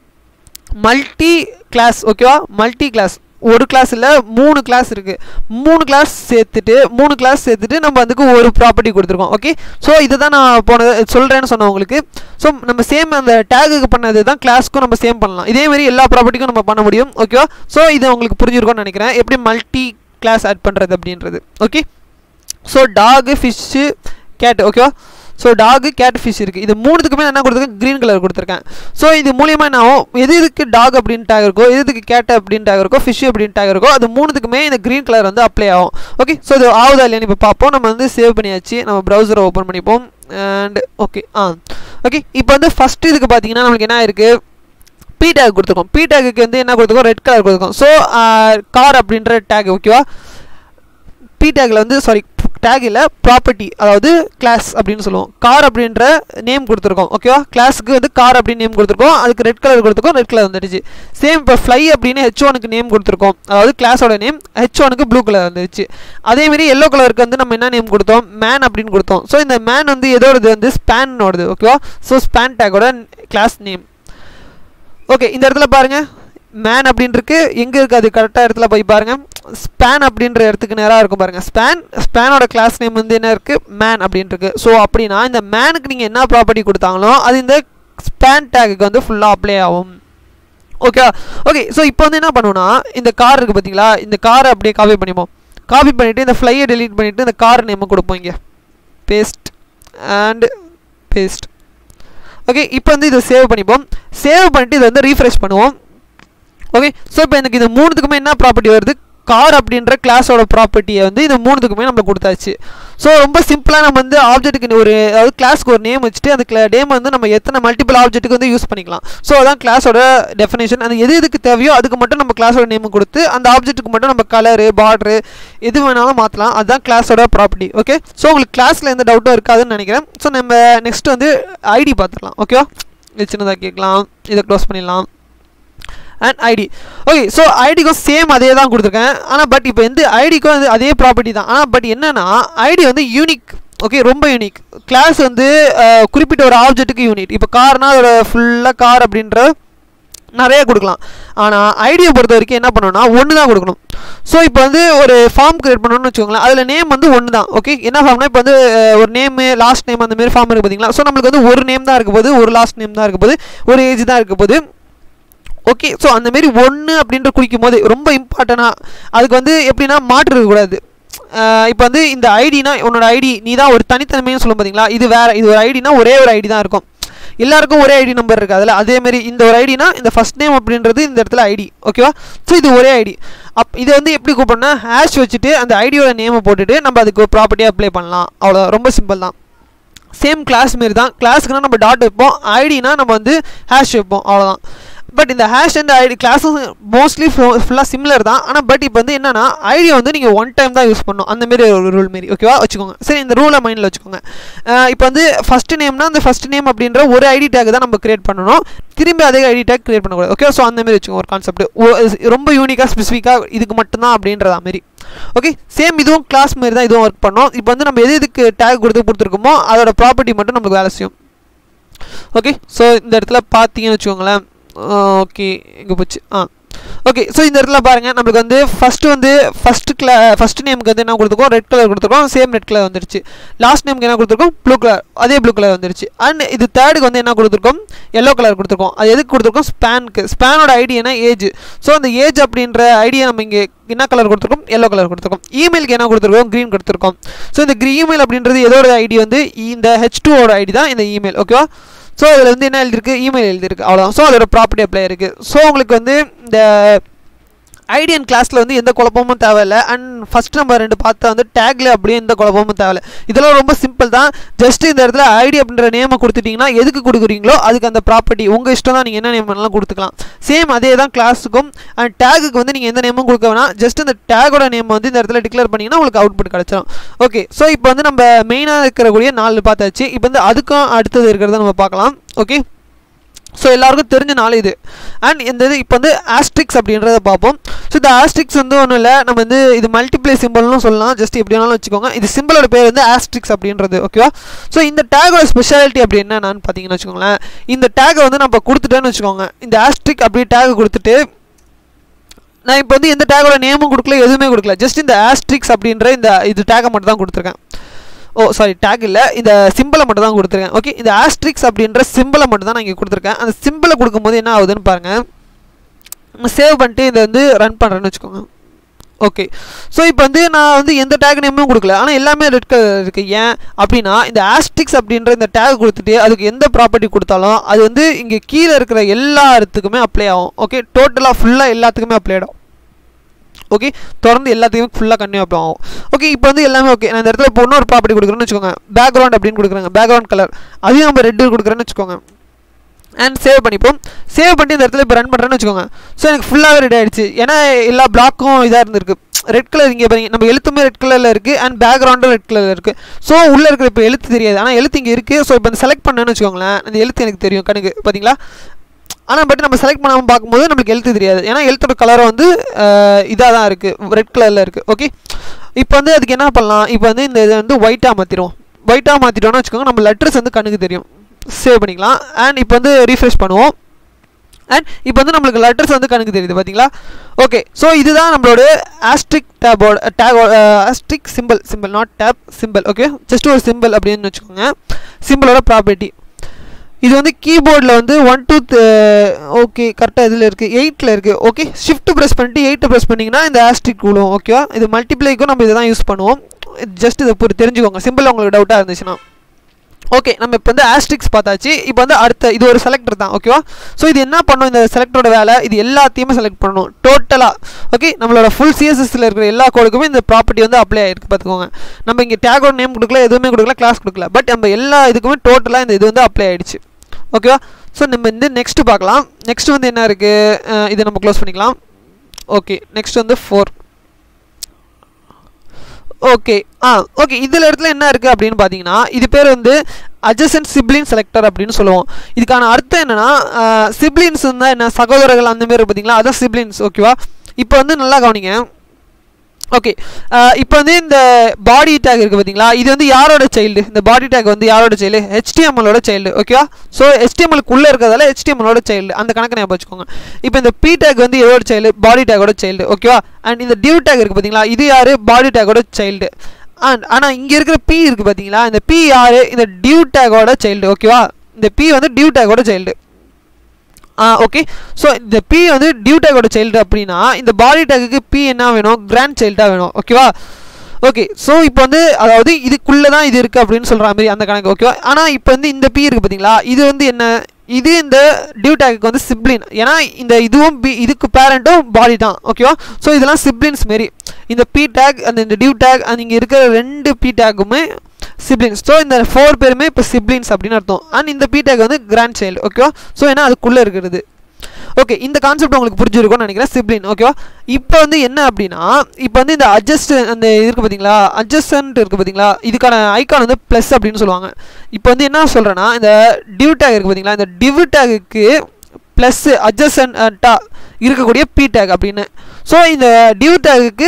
மல்டி கிளாஸ் ஓகேவா மல்டி கிளாஸ் ஒரு கிளாஸ் இல்லை மூணு கிளாஸ் இருக்குது மூணு கிளாஸ் சேர்த்துட்டு மூணு கிளாஸ் சேர்த்துட்டு நம்ம அதுக்கு ஒரு ப்ராப்பர்ட்டி கொடுத்துருக்கோம் ஓகே ஸோ இதை தான் நான் போன சொல்கிறேன்னு சொன்னேன் உங்களுக்கு ஸோ நம்ம சேம் அந்த டேகுக்கு பண்ணது தான் கிளாஸ்க்கும் நம்ம சேம் பண்ணலாம் இதேமாரி எல்லா ப்ராப்பர்ட்டிக்கும் நம்ம பண்ண முடியும் ஓகேவா ஸோ இது உங்களுக்கு புரிஞ்சிருக்கும்னு நினைக்கிறேன் எப்படி மல்டி கிளாஸ் ஆட் பண்ணுறது அப்படின்றது okay so dog fish cat ஓகேவா ஸோ டாகு கேட் ஃபிஷ் இருக்குது இது மூணுத்துக்குமே நான் என்ன கொடுத்துருக்கேன் க்ரீன் கலர் கொடுத்துருக்கேன் ஸோ இது மூலியமாக என்ன ஆகும் எது எதுக்கு டாக் அப்படின்னு டேக் இருக்கோ எது எதுக்கு கேட் அப்படின்னு டேக் இருக்கோ ஃபிஷ் அப்படின்னு டேக் இருக்கோ அது மூணுத்துக்குமே இந்த க்ரீன் கலர் வந்து அப்ளை ஆகும் ஓகே ஸோ இது ஆகுதா இல்லையான்னு இப்போ பார்ப்போம் நம்ம வந்து சேவ் பண்ணியாச்சு நம்ம ப்ரௌசரை ஓப்பன் பண்ணிப்போம் அண்ட் ஓகே ஆ ஓகே இப்போ வந்து ஃபஸ்ட் இதுக்கு பார்த்தீங்கன்னா நம்மளுக்கு என்ன இருக்குது பி டேக் கொடுத்துருக்கோம் பி டேக்கு வந்து என்ன கொடுத்துருக்கோம் ரெட் கலர் கொடுத்துருக்கோம் ஸோ கார் அப்படின்ற டேக் ஓகேவா பி டேக்கில் வந்து சாரி டேக் இல்லை ப்ராப்பர்ட்டி அதாவது கிளாஸ் அப்படின்னு சொல்லுவோம் கார் அப்படின்ற நேம் கொடுத்துருக்கோம் ஓகேவா கிளாஸுக்கு வந்து கார் அப்படின்னு நேம் கொடுத்துருக்கோம் அதுக்கு ரெட் கலர் கொடுத்துருக்கோம் ரெட் கலர் வந்துடுச்சு சேம் இப்போ ஃப்ளை அப்படின்னு ஹெச் ஒனுக்கு நேம் கொடுத்துருக்கோம் அதாவது கிளாஸோட நேம் ஹெச் ஒனுக்கு ப்ளூ கலர் வந்துருச்சு அதேமாரி எல்லோ கலருக்கு வந்து நம்ம என்ன நேம் கொடுத்தோம் மேன் அப்படின்னு கொடுத்தோம் ஸோ இந்த மேன் வந்து எதோடது வந்து ஸ்பேனோடது ஓகேவா ஸோ ஸ்பேன் டேக்கோட கிளாஸ் நேம் ஓகே இந்த இடத்துல பாருங்கள் மேன் அப்படின்னு இருக்கு எங்கே இருக்குது அது கரெக்டாக இடத்துல போய் பாருங்கள் ஸ்பேன் அப்படின்ற இடத்துக்கு நேராக இருக்கும் பாருங்கள் ஸ்பேன் ஸ்பேனோட கிளாஸ் நேம் வந்து என்ன இருக்குது மேன் அப்படின்னு இருக்கு ஸோ அப்படின்னா இந்த மேனுக்கு நீங்கள் என்ன ப்ராப்பர்ட்டி கொடுத்தாங்களோ அது இந்த ஸ்பேன் டேக்குக்கு வந்து ஃபுல்லாக அப்ளை ஆகும் ஓகே ஓகே ஸோ இப்போ வந்து என்ன பண்ணுவோம்னா இந்த கார் இருக்குது பார்த்தீங்களா இந்த காரை அப்படியே காப்பி பண்ணிப்போம் காப்பி பண்ணிவிட்டு இந்த ஃப்ளையை டெலீட் பண்ணிவிட்டு இந்த கார் நேமை கொடுப்போம் இங்கே பேஸ்ட் அண்ட் பேஸ்ட் ஓகே இப்போ வந்து இதை சேவ் பண்ணிப்போம் சேவ் பண்ணிட்டு இதை வந்து ரீஃப்ரெஷ் பண்ணுவோம் ஓகே ஸோ இப்போ எனக்கு இது மூணுத்துக்குமே என்ன ப்ராப்பர்ட்டி வருது கார் அப்படின்ற கிளாஸோட ப்ராப்பர்ட்டியை வந்து இந்த மூணுத்துக்குமே நம்ம கொடுத்தாச்சு ஸோ ரொம்ப சிம்பிளாக நம்ம வந்து ஆப்ஜெக்ட்டுக்கு ஒரு அதாவது கிளாஸ்க்கு ஒரு நேம் வச்சுட்டு அந்த கிளா நேம் வந்து நம்ம எத்தனை மல்டிபிள் ஆப்ஜெக்ட்டுக்கு வந்து யூஸ் பண்ணிக்கலாம் ஸோ அதான் கிளாஸோட டெஃபினேஷன் அது எது எதுக்கு தேவையோ அதுக்கு மட்டும் நம்ம கிளாஸோட நேம் கொடுத்து அந்த ஆப்ஜெக்ட்டுக்கு மட்டும் நம்ம கலரு பார்டரு எது வேணாலும் மாற்றலாம் அதுதான் கிளாஸோட ப்ராப்பர்ட்டி ஓகே ஸோ உங்களுக்கு கிளாஸில் எந்த டவுட்டும் இருக்காதுன்னு நினைக்கிறேன் ஸோ நம்ம நெக்ஸ்ட் வந்து ஐடி பார்த்துக்கலாம் ஓகேவா இது சின்னதாக கேட்கலாம் இதை க்ளோஸ் பண்ணிடலாம் அண்ட் ஐடி ஓகே ஸோ ஐடிக்கும் சேம் அதே தான் கொடுத்துருக்கேன் ஆனால் பட் இப்போ வந்து ஐடிக்கும் வந்து அதே ப்ராப்பர்ட்டி தான் ஆனால் பட் என்னென்னா ஐடி வந்து யூனிக் ஓகே ரொம்ப யூனிக் கிளாஸ் வந்து அஹ், குறிப்பிட்ட ஒரு ஆப்ஜெக்ட்டுக்கு யூனிட் இப்போ கார்னா அதோட ஃபுல்லாக கார் அப்படின்ற நிறைய கொடுக்கலாம் ஆனால் ஐடியை பொறுத்த வரைக்கும் என்ன பண்ணணும்னா ஒன்று தான் கொடுக்கணும் ஸோ இப்போ வந்து ஒரு ஃபார்ம் கிரியேட் பண்ணணும்னு வச்சுக்கோங்களேன் அதில் நேம் வந்து ஒன்று தான் ஓகே என்ன ஃபார்ம்னா இப்போ வந்து அஹ், ஒரு நேமு லாஸ்ட் நேம் அந்த மாதிரி ஃபார்ம் இருக்குது பார்த்தீங்களா ஸோ நம்மளுக்கு வந்து ஒரு நேம் தான் இருக்க போது ஒரு லாஸ்ட் நேம் தான் இருக்க போது ஒரு ஏஜ் தான் இருக்க போது ஓகே ஸோ அந்த மாரி ஒன்று அப்படின்ற குறிக்கும் போது ரொம்ப இம்பார்ட்டண்ட்டாக அதுக்கு வந்து எப்படின்னா மாற்று இருக்கக்கூடாது இப்போ வந்து இந்த ஐடினா உன்னோட ஐடி நீ தான் ஒரு தனித்தன்மைன்னு சொல்லும் பார்த்தீங்களா இது வேற இது ஒரு ஐடினா ஒரே ஒரு ஐடி தான் இருக்கும் எல்லாருக்கும் ஒரே ஐடி நம்பர் இருக்குது அதில் அதேமாரி இந்த ஒரு ஐடினா இந்த ஃபர்ஸ்ட் நேம் அப்படின்றது இந்த இடத்துல ஐடி ஓகேவா ஸோ இது ஒரே ஐடி அப் இது வந்து எப்படி கூப்பிடணும்னா ஹேஷ் வச்சுட்டு அந்த ஐடியோட நேமை போட்டுட்டு நம்ம அதுக்கு ஒரு ப்ராப்பர்ட்டியாக அப்ளை பண்ணலாம் அவ்வளோ ரொம்ப சிம்பிள் தான் சேம் கிளாஸ் மாரி தான் கிளாஸுக்குனா நம்ம டாட் வைப்போம் ஐடினா நம்ம வந்து ஹேஷ் வைப்போம் அவ்வளோதான் பட் இந்த ஹேஷ் அண்ட் ஐடி கிளாஸும் மோஸ்ட்லி ஃபுல்லாக சிமிலர் தான் ஆனால் பட் இப்போ வந்து என்னன்னா ஐடியை வந்து நீங்கள் ஒன் டைம் தான் யூஸ் பண்ணணும் அந்த மாரி ஒரு ரூல் மாரி ஓகேவா வச்சுக்கோங்க சரி இந்த ரூலை மைண்டில் வச்சுக்கோங்க அஹ் இப்போ வந்து ஃபஸ்ட் நேம்னா அந்த ஃபஸ்ட் நேம் அப்படின்ற ஒரு ஐடி டேக் தான் நம்ம கிரியேட் பண்ணணும் திரும்பி அதே ஐடி டேக் கிரியேட் பண்ணக்கூடாது ஓகே ஸோ அந்த மாதிரி வச்சுக்கோங்க ஒரு கான்செப்ட் ரொம்ப யூனிக்காக ஸ்பெசிஃபிக்காக இதுக்கு மட்டும்தான் அப்படின்றதா மாதிரி ஓகே சேம் இதுவும் கிளாஸ் மாதிரி தான் இதுவும் ஒர்க் பண்ணோம் இப்போ வந்து நம்ம எது எதுக்கு டேக் கொடுத்து கொடுத்துருக்கோமோ அதோட ப்ராப்பர்ட்டி மட்டும் நமக்கு வேலை செய்யும் ஓகே ஸோ இந்த இடத்துல பார்த்தீங்கன்னு வச்சுக்கோங்களேன் ஓகே எங்கே போச்சு ஆ ஓகே ஸோ இந்த இடத்துல பாருங்கள் நம்மளுக்கு வந்து ஃபஸ்ட்டு வந்து ஃபஸ்ட்டு கிளா ஃபஸ்ட் நேமுக்கு வந்து என்ன கொடுத்துருக்கோம் ரெட் கலர் கொடுத்துருக்கோம் சேம் ரெட் கலர் வந்துருச்சு லாஸ்ட் நேமுக்கு என்ன கொடுத்துருக்கோம் ப்ளூ கலர் அதே ப்ளூ கலர் வந்துருச்சு அண்ட் இது தேர்டுக்கு வந்து என்ன கொடுத்துருக்கோம் எல்லோ கலர் கொடுத்துருக்கோம் அது எதுக்கு கொடுத்துருக்கோம் ஸ்பேனுக்கு ஸ்பேனோட ஐடி என்ன ஏஜ் ஸோ அந்த ஏஜ் அப்படின்ற ஐடியை நம்ம இங்கே என்ன கலர் கொடுத்துருக்கோம் எல்லோ கலர் கொடுத்துருக்கோம் இமெயிலுக்கு என்ன கொடுத்துருக்கோம் க்ரீன் கொடுத்துருக்கோம் ஸோ இந்த இமெயில் அப்படின்றது எதோட ஐடி வந்து இந்த ஹெச் டூவோட ஐடி தான் இந்த இமெயில் ஓகேவா ஸோ இதில் வந்து என்ன எழுதிருக்கு இமெயில் எழுதிருக்கு அவ்வளோதான் ஸோ அதோட ப்ராப்பர்ட்டி அப்ளை இருக்குது ஸோ உங்களுக்கு வந்து இந்த ஐடியன் கிளாஸில் வந்து எந்த குழப்பமும் தேவையில்லை அண்ட் ஃபஸ்ட் நம்ம ரெண்டு பார்த்தா வந்து டேக்ல அப்படியே எந்த குழப்பமும் தேவையில்லை இதெல்லாம் ரொம்ப சிம்பிள் தான் ஜஸ்ட் இந்த இடத்துல ஐடி அப்படின்ற நேமை கொடுத்துட்டிங்கன்னா எதுக்கு கொடுக்குறீங்களோ அதுக்கு அந்த ப்ராப்பர்ட்டி உங்கள் இஷ்டம் தான் நீங்கள் என்ன நேம் வேணாலும் கொடுத்துக்கலாம் சேம் அதே தான் கிளாஸுக்கும் அண்ட் டேகுக்கு வந்து நீங்கள் எந்த நேமும் கொடுக்க வேணாம் ஜஸ்ட் இந்த டேகோட நேம் வந்து இந்த இடத்துல டிக்ளேர் பண்ணிங்கன்னா உங்களுக்கு அவுட்புட் கிடச்சிரும் ஓகே ஸோ இப்போ வந்து நம்ம மெயினாக இருக்கக்கூடிய நாலு பார்த்தாச்சு இப்போ வந்து அதுக்கும் அடுத்தது இருக்கிறத நம்ம பார்க்கலாம் ஓகே ஸோ எல்லாருக்கும் தெரிஞ்ச நாள் இது அண்ட் இந்த இது இப்போ வந்து ஆஸ்ட்ரிக்ஸ் அப்படின்றத பார்ப்போம் ஸோ இந்த ஆஸ்ட்ரிக்ஸ் வந்து ஒன்றும் இல்லை நம்ம வந்து இது மல்டிப்ளை சிம்பிள்னு சொல்லலாம் ஜஸ்ட் எப்படி வேணாலும் வச்சுக்கோங்க இது சிம்பிளோட பேர் வந்து ஆஸ்ட்ரிக்ஸ் அப்படின்றது ஓகேவா ஸோ இந்த டேகோட ஸ்பெஷாலிட்டி அப்படி என்னன்னு பார்த்தீங்கன்னு வச்சுக்கோங்களேன் இந்த டேகை வந்து நம்ம கொடுத்துட்டேன்னு வச்சுக்கோங்க இந்த ஆஸ்ட்ரிக் அப்படியே டேக் கொடுத்துட்டு நான் இப்போ வந்து எந்த டேகோட நேமும் கொடுக்கல எதுவுமே கொடுக்கல ஜஸ்ட் இந்த ஆஸ்ட்ரிக்ஸ் அப்படின்ற இந்த இது டேகை மட்டும் தான் கொடுத்துருக்கேன் ஓ சாரி டேக் இல்லை இந்த சிம்பிளை மட்டும் தான் கொடுத்துருக்கேன் ஓகே இந்த ஆஸ்ட்ரிக்ஸ் அப்படின்ற சிம்பிளை மட்டும் தான் நான் இங்கே கொடுத்துருக்கேன் அந்த சிம்பிளை கொடுக்கும்போது என்ன ஆகுதுன்னு பாருங்கள் சேவ் பண்ணிட்டு இதை வந்து ரன் பண்ணுறேன்னு வச்சுக்கோங்க ஓகே ஸோ இப்போ வந்து நான் வந்து எந்த டேக் நேமும் கொடுக்கல ஆனால் எல்லாமே ரெட் கலர் இருக்குது ஏன் அப்படின்னா இந்த ஆஸ்ட்ரிக்ஸ் அப்படின்ற இந்த டேக் கொடுத்துட்டு அதுக்கு எந்த ப்ராப்பர்ட்டி கொடுத்தாலும் அது வந்து இங்கே கீழே இருக்கிற எல்லா இடத்துக்குமே அப்ளை ஆகும் ஓகே டோட்டலாக ஃபுல்லாக எல்லாத்துக்குமே அப்ளை ஆகிடும் ஓகே தொடர்ந்து எல்லாத்தையுமே ஃபுல்லாக கன்டினியூ அப் ஆகும் ஓகே இப்போ வந்து எல்லாமே ஓகே நான் இந்த இடத்துல இப்போ இன்னொரு ப்ராப்பர்ட்டி கொடுக்குறேன்னு வச்சுக்கோங்க பேக்ரவுண்ட் அப்படின்னு கொடுக்குறாங்க பேக்ரவுண்ட் கலர் அதையும் நம்ம ரெட்டு கொடுக்குறேன்னு வச்சுக்கோங்க அண்ட் சேவ் பண்ணிப்போம் சேவ் பண்ணி இந்த இடத்துல இப்போ ரன் பண்ணுறேன்னு வச்சுக்கோங்க ஸோ எனக்கு ஃபுல்லாகவே ரெடி ஆகிடுச்சு ஏன்னா எல்லா பிளாக்கும் இதாக இருந்திருக்கு ரெட் கலர் இங்கே பாருங்க நம்ம எழுத்துமே ரெட் கலரில் இருக்குது அண்ட் பேக்ரவுண்டும் ரெட் கலரில் இருக்குது ஸோ உள்ளே இருக்கிற இப்போ எழுத்து தெரியாது ஆனால் எழுத்து இங்கே இருக்குது ஸோ இப்போ செலக்ட் பண்ணேன்னு வச்சுக்கோங்களேன் அந்த எழுத்து எனக்கு தெரியும் கணக்கு பார்த்தீங்களா ஆனால் பட் நம்ம செலக்ட் பண்ணாமல் பார்க்கும்போது நம்மளுக்கு எழுத்து தெரியாது ஏன்னா எழுத்தோட கலரும் வந்து இதாக தான் இருக்குது ரெட் கலரில் இருக்குது ஓகே இப்போ வந்து அதுக்கு என்ன பண்ணலாம் இப்போ வந்து இந்த இதை வந்து ஒயிட்டாக மாற்றிடுவோம் ஒயிட்டாக மாற்றிட்டோம்னு வச்சுக்கோங்க நம்ம லெட்டர்ஸ் வந்து கண்ணுக்கு தெரியும் சேவ் பண்ணிக்கலாம் அண்ட் இப்போ வந்து ரீஃப்ரெஷ் பண்ணுவோம் அண்ட் இப்போ வந்து நம்மளுக்கு லெட்டர்ஸ் வந்து கணக்கு தெரியுது பார்த்தீங்களா ஓகே ஸோ இதுதான் நம்மளோட ஆஸ்ட்ரிக் டேபோட tag asterisk symbol symbol not tab symbol okay just ஒரு சிம்பிள் அப்படின்னு வச்சுக்கோங்க சிம்பிளோட ப்ராப்பர்ட்டி இது வந்து கீபோர்டில் வந்து ஒன் டூ ஓகே கரெக்டாக இதில் இருக்குது எயிட்டில் இருக்குது ஓகே ஷிஃப்ட் ப்ரெஸ் பண்ணிட்டு எயிட்டை ப்ரெஸ் பண்ணிங்கன்னா இந்த ஆஸ்ட்ரிக் விழுவும் ஓகேவா இது மல்டிப்ளைக்கும் நம்ம இதை தான் யூஸ் பண்ணுவோம் ஜஸ்ட் இதை புரி தெரிஞ்சுக்கோங்க சிம்பிள் உங்களுக்கு டவுட்டாக இருந்துச்சுன்னா ஓகே நம்ம இப்போ வந்து ஆஸ்ட்ரிக்ஸ் பார்த்தாச்சு இப்போ வந்து அடுத்த இது ஒரு செலக்டர் தான் ஓகேவா ஸோ இது என்ன பண்ணும் இந்த செலக்டரோட வேலை இது எல்லாத்தையுமே செலக்ட் பண்ணணும் டோட்டலாக ஓகே நம்மளோட ஃபுல் சிஎஸ்எஸ்ல இருக்கிற எல்லா கோடுக்குமே இந்த ப்ராப்பர்ட்டி வந்து அப்ளை ஆகிருக்கு பார்த்துக்கோங்க நம்ம இங்கே டேகோட நேம் கொடுக்கல எதுவுமே கொடுக்கல கிளாஸ் கொடுக்கல பட் நம்ம எல்லா இதுக்குமே டோட்டலாக இந்த இது வந்து அப்ளை ஆகிடுச்சு ஓகேவா ஸோ நம்ம வந்து நெக்ஸ்ட் பார்க்கலாம் நெக்ஸ்ட் வந்து என்ன இருக்குது இதை நம்ம க்ளோஸ் பண்ணிக்கலாம் ஓகே நெக்ஸ்ட் வந்து ஃபோர் ஓகே ஆ ஓகே இதில் இடத்துல என்ன இருக்குது அப்படின்னு பார்த்தீங்கன்னா இது பேர் வந்து அட்ஜசன்ட் சிப்ளின் செலக்டர் அப்படின்னு சொல்லுவோம் இதுக்கான அர்த்தம் என்னென்னா சிப்ளின்ஸ் இருந்தால் என்ன சகோதரர்கள் அந்த மாதிரி பார்த்தீங்களா அதான் சிப்ளின்ஸ் ஓகேவா இப்போ வந்து நல்லா கவனிங்க ஓகே இப்போ வந்து இந்த பாடி டேக் இருக்குது பார்த்தீங்களா இது வந்து யாரோட சைல்டு இந்த பாடி டேக் வந்து யாரோட சைல்டு ஹெச்டிஎம்எலோட சைல்டு ஓகேவா ஸோ ஹெச்டிஎம்எல்குள்ளே இருக்கிறதால ஹெச்டிஎம்எலோட சைல்டு அந்த கணக்கு ஞாபகம் வச்சுக்கோங்க இப்போ இந்த பி டேக் வந்து எதோட சைல்டு பாடி டேக்கோட சைல்டு ஓகேவா அண்ட் இந்த டியூ டேக் இருக்குது பார்த்தீங்களா இது யார் பாடி டேக்கோட சைல்டு அண்ட் ஆனால் இங்கே இருக்கிற பி இருக்குது பார்த்தீங்களா இந்த பி யார் இந்த டியூ டேக்கோட சைல்டு ஓகேவா இந்த பி வந்து டியூ டேக்கோட சைல்டு ஆ ஓகே ஸோ இந்த பி வந்து டியூ டேக்கோட சைல்டு அப்படின்னா இந்த பாடி டேக்குக்கு பி என்ன வேணும் கிராண்ட் சைல்டாக வேணும் ஓகேவா ஓகே ஸோ இப்போ வந்து அதாவது இதுக்குள்ளே தான் இது இருக்குது அப்படின்னு சொல்கிற மாதிரி அந்த கணக்கு ஓகேவா ஆனால் இப்போ வந்து இந்த பி இருக்குது பார்த்தீங்களா இது வந்து என்ன இது இந்த டியூ டேக்கு வந்து சிப்ளின் ஏன்னா இந்த இதுவும் பி இதுக்கு பேரண்ட்டும் பாடி தான் ஓகேவா ஸோ இதெல்லாம் சிப்ளின்ஸ் மாரி இந்த பி டேக் அந்த இந்த டியூ டேக் அந்த இங்கே இருக்கிற ரெண்டு பி டேக்குமே சிப்ளின்ஸ் ஸோ இந்த ஃபோர் பேருமே இப்போ சிப்ளின்ஸ் அப்படின்னு அர்த்தம் அண்ட் இந்த பி டேக் வந்து கிராண்ட் சைல்டு ஓகேவா ஸோ ஏன்னா அதுக்குள்ளே இருக்கிறது ஓகே இந்த கான்செப்ட் உங்களுக்கு புரிஞ்சிருக்கும்னு நினைக்கிறேன் சிப்ளின் ஓகேவா இப்போ வந்து என்ன அப்படின்னா இப்போ வந்து இந்த அட்ஜஸ்ட் அந்த இது இருக்குது பார்த்தீங்களா அட்ஜஸ்டன்ட் இருக்குது பார்த்தீங்களா இதுக்கான ஐக்கான் வந்து ப்ளஸ் அப்படின்னு சொல்லுவாங்க இப்போ வந்து என்ன சொல்கிறேன்னா இந்த டிவ் டேக் இருக்குது பார்த்தீங்களா இந்த டிவ் டேகுக்கு ப்ளஸ் அட்ஜஸ்டண்ட்டாக இருக்கக்கூடிய பி டேக் அப்படின்னு ஸோ இந்த டிவ் டேகுக்கு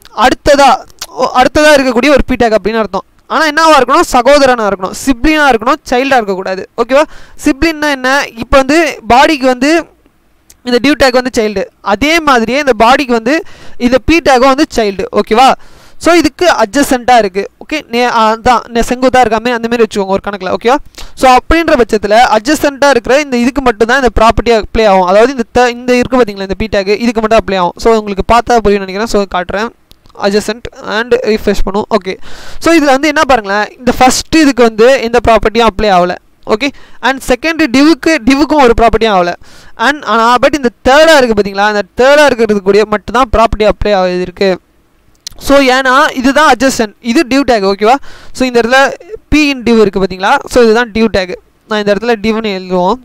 அடுத்ததாக அடுத்ததாக இருக்கக்கூடிய ஒரு பி டேக் அப்படின்னு அர்த்தம் ஆனால் என்னவா இருக்கணும் சகோதரனாக இருக்கணும் சிப்ளினாக இருக்கணும் சைல்டாக இருக்கக்கூடாது ஓகேவா சிப்ளின்னா என்ன இப்போ வந்து பாடிக்கு வந்து இந்த டியூ டேக் வந்து சைல்டு அதே மாதிரியே இந்த பாடிக்கு வந்து இந்த பி டேக்கும் வந்து சைல்டு ஓகேவா ஸோ இதுக்கு அட்ஜசண்ட்டாக இருக்குது ஓகே நே அதான் நே செங்குத்தாக இருக்காமே அந்த மாதிரி வச்சுக்கோங்க ஒரு கணக்கில் ஓகேவா ஸோ அப்படின்ற பட்சத்தில் அட்ஜசண்ட்டாக இருக்கிற இந்த இதுக்கு மட்டும்தான் இந்த ப்ராப்பர்ட்டி அப்ளை ஆகும் அதாவது இந்த த இந்த இருக்குது பார்த்தீங்களா இந்த பி டேக் இதுக்கு மட்டும் அப்ளை ஆகும் ஸோ உங்களுக்கு பார்த்தா புரியும் நினைக்கிறேன் ஸோ காட்டுறேன் அட்ஜசன்ட் அண்ட் ரீஃப்ரெஷ் பண்ணும் ஓகே ஸோ இதில் வந்து என்ன பாருங்களேன் இந்த ஃபஸ்ட்டு இதுக்கு வந்து எந்த ப்ராப்பர்ட்டியும் அப்ளை ஆகலை ஓகே அண்ட் செகண்ட் டிவுக்கு டிவுக்கும் ஒரு ப்ராப்பர்ட்டியும் ஆகலை அண்ட் ஆனால் பட் இந்த தேர்டாக இருக்குது பார்த்தீங்களா அந்த தேர்டாக இருக்கிறது கூடிய மட்டும்தான் ப்ராப்பர்ட்டி அப்ளை ஆகுது இருக்குது ஸோ ஏன்னா இதுதான் அட்ஜஸ்டன் இது டியூ டேக் ஓகேவா ஸோ இந்த இடத்துல பி இன் டிவ் இருக்குது பார்த்தீங்களா ஸோ இதுதான் டியூ டேக் நான் இந்த இடத்துல டிவ்னு எழுதுவோம்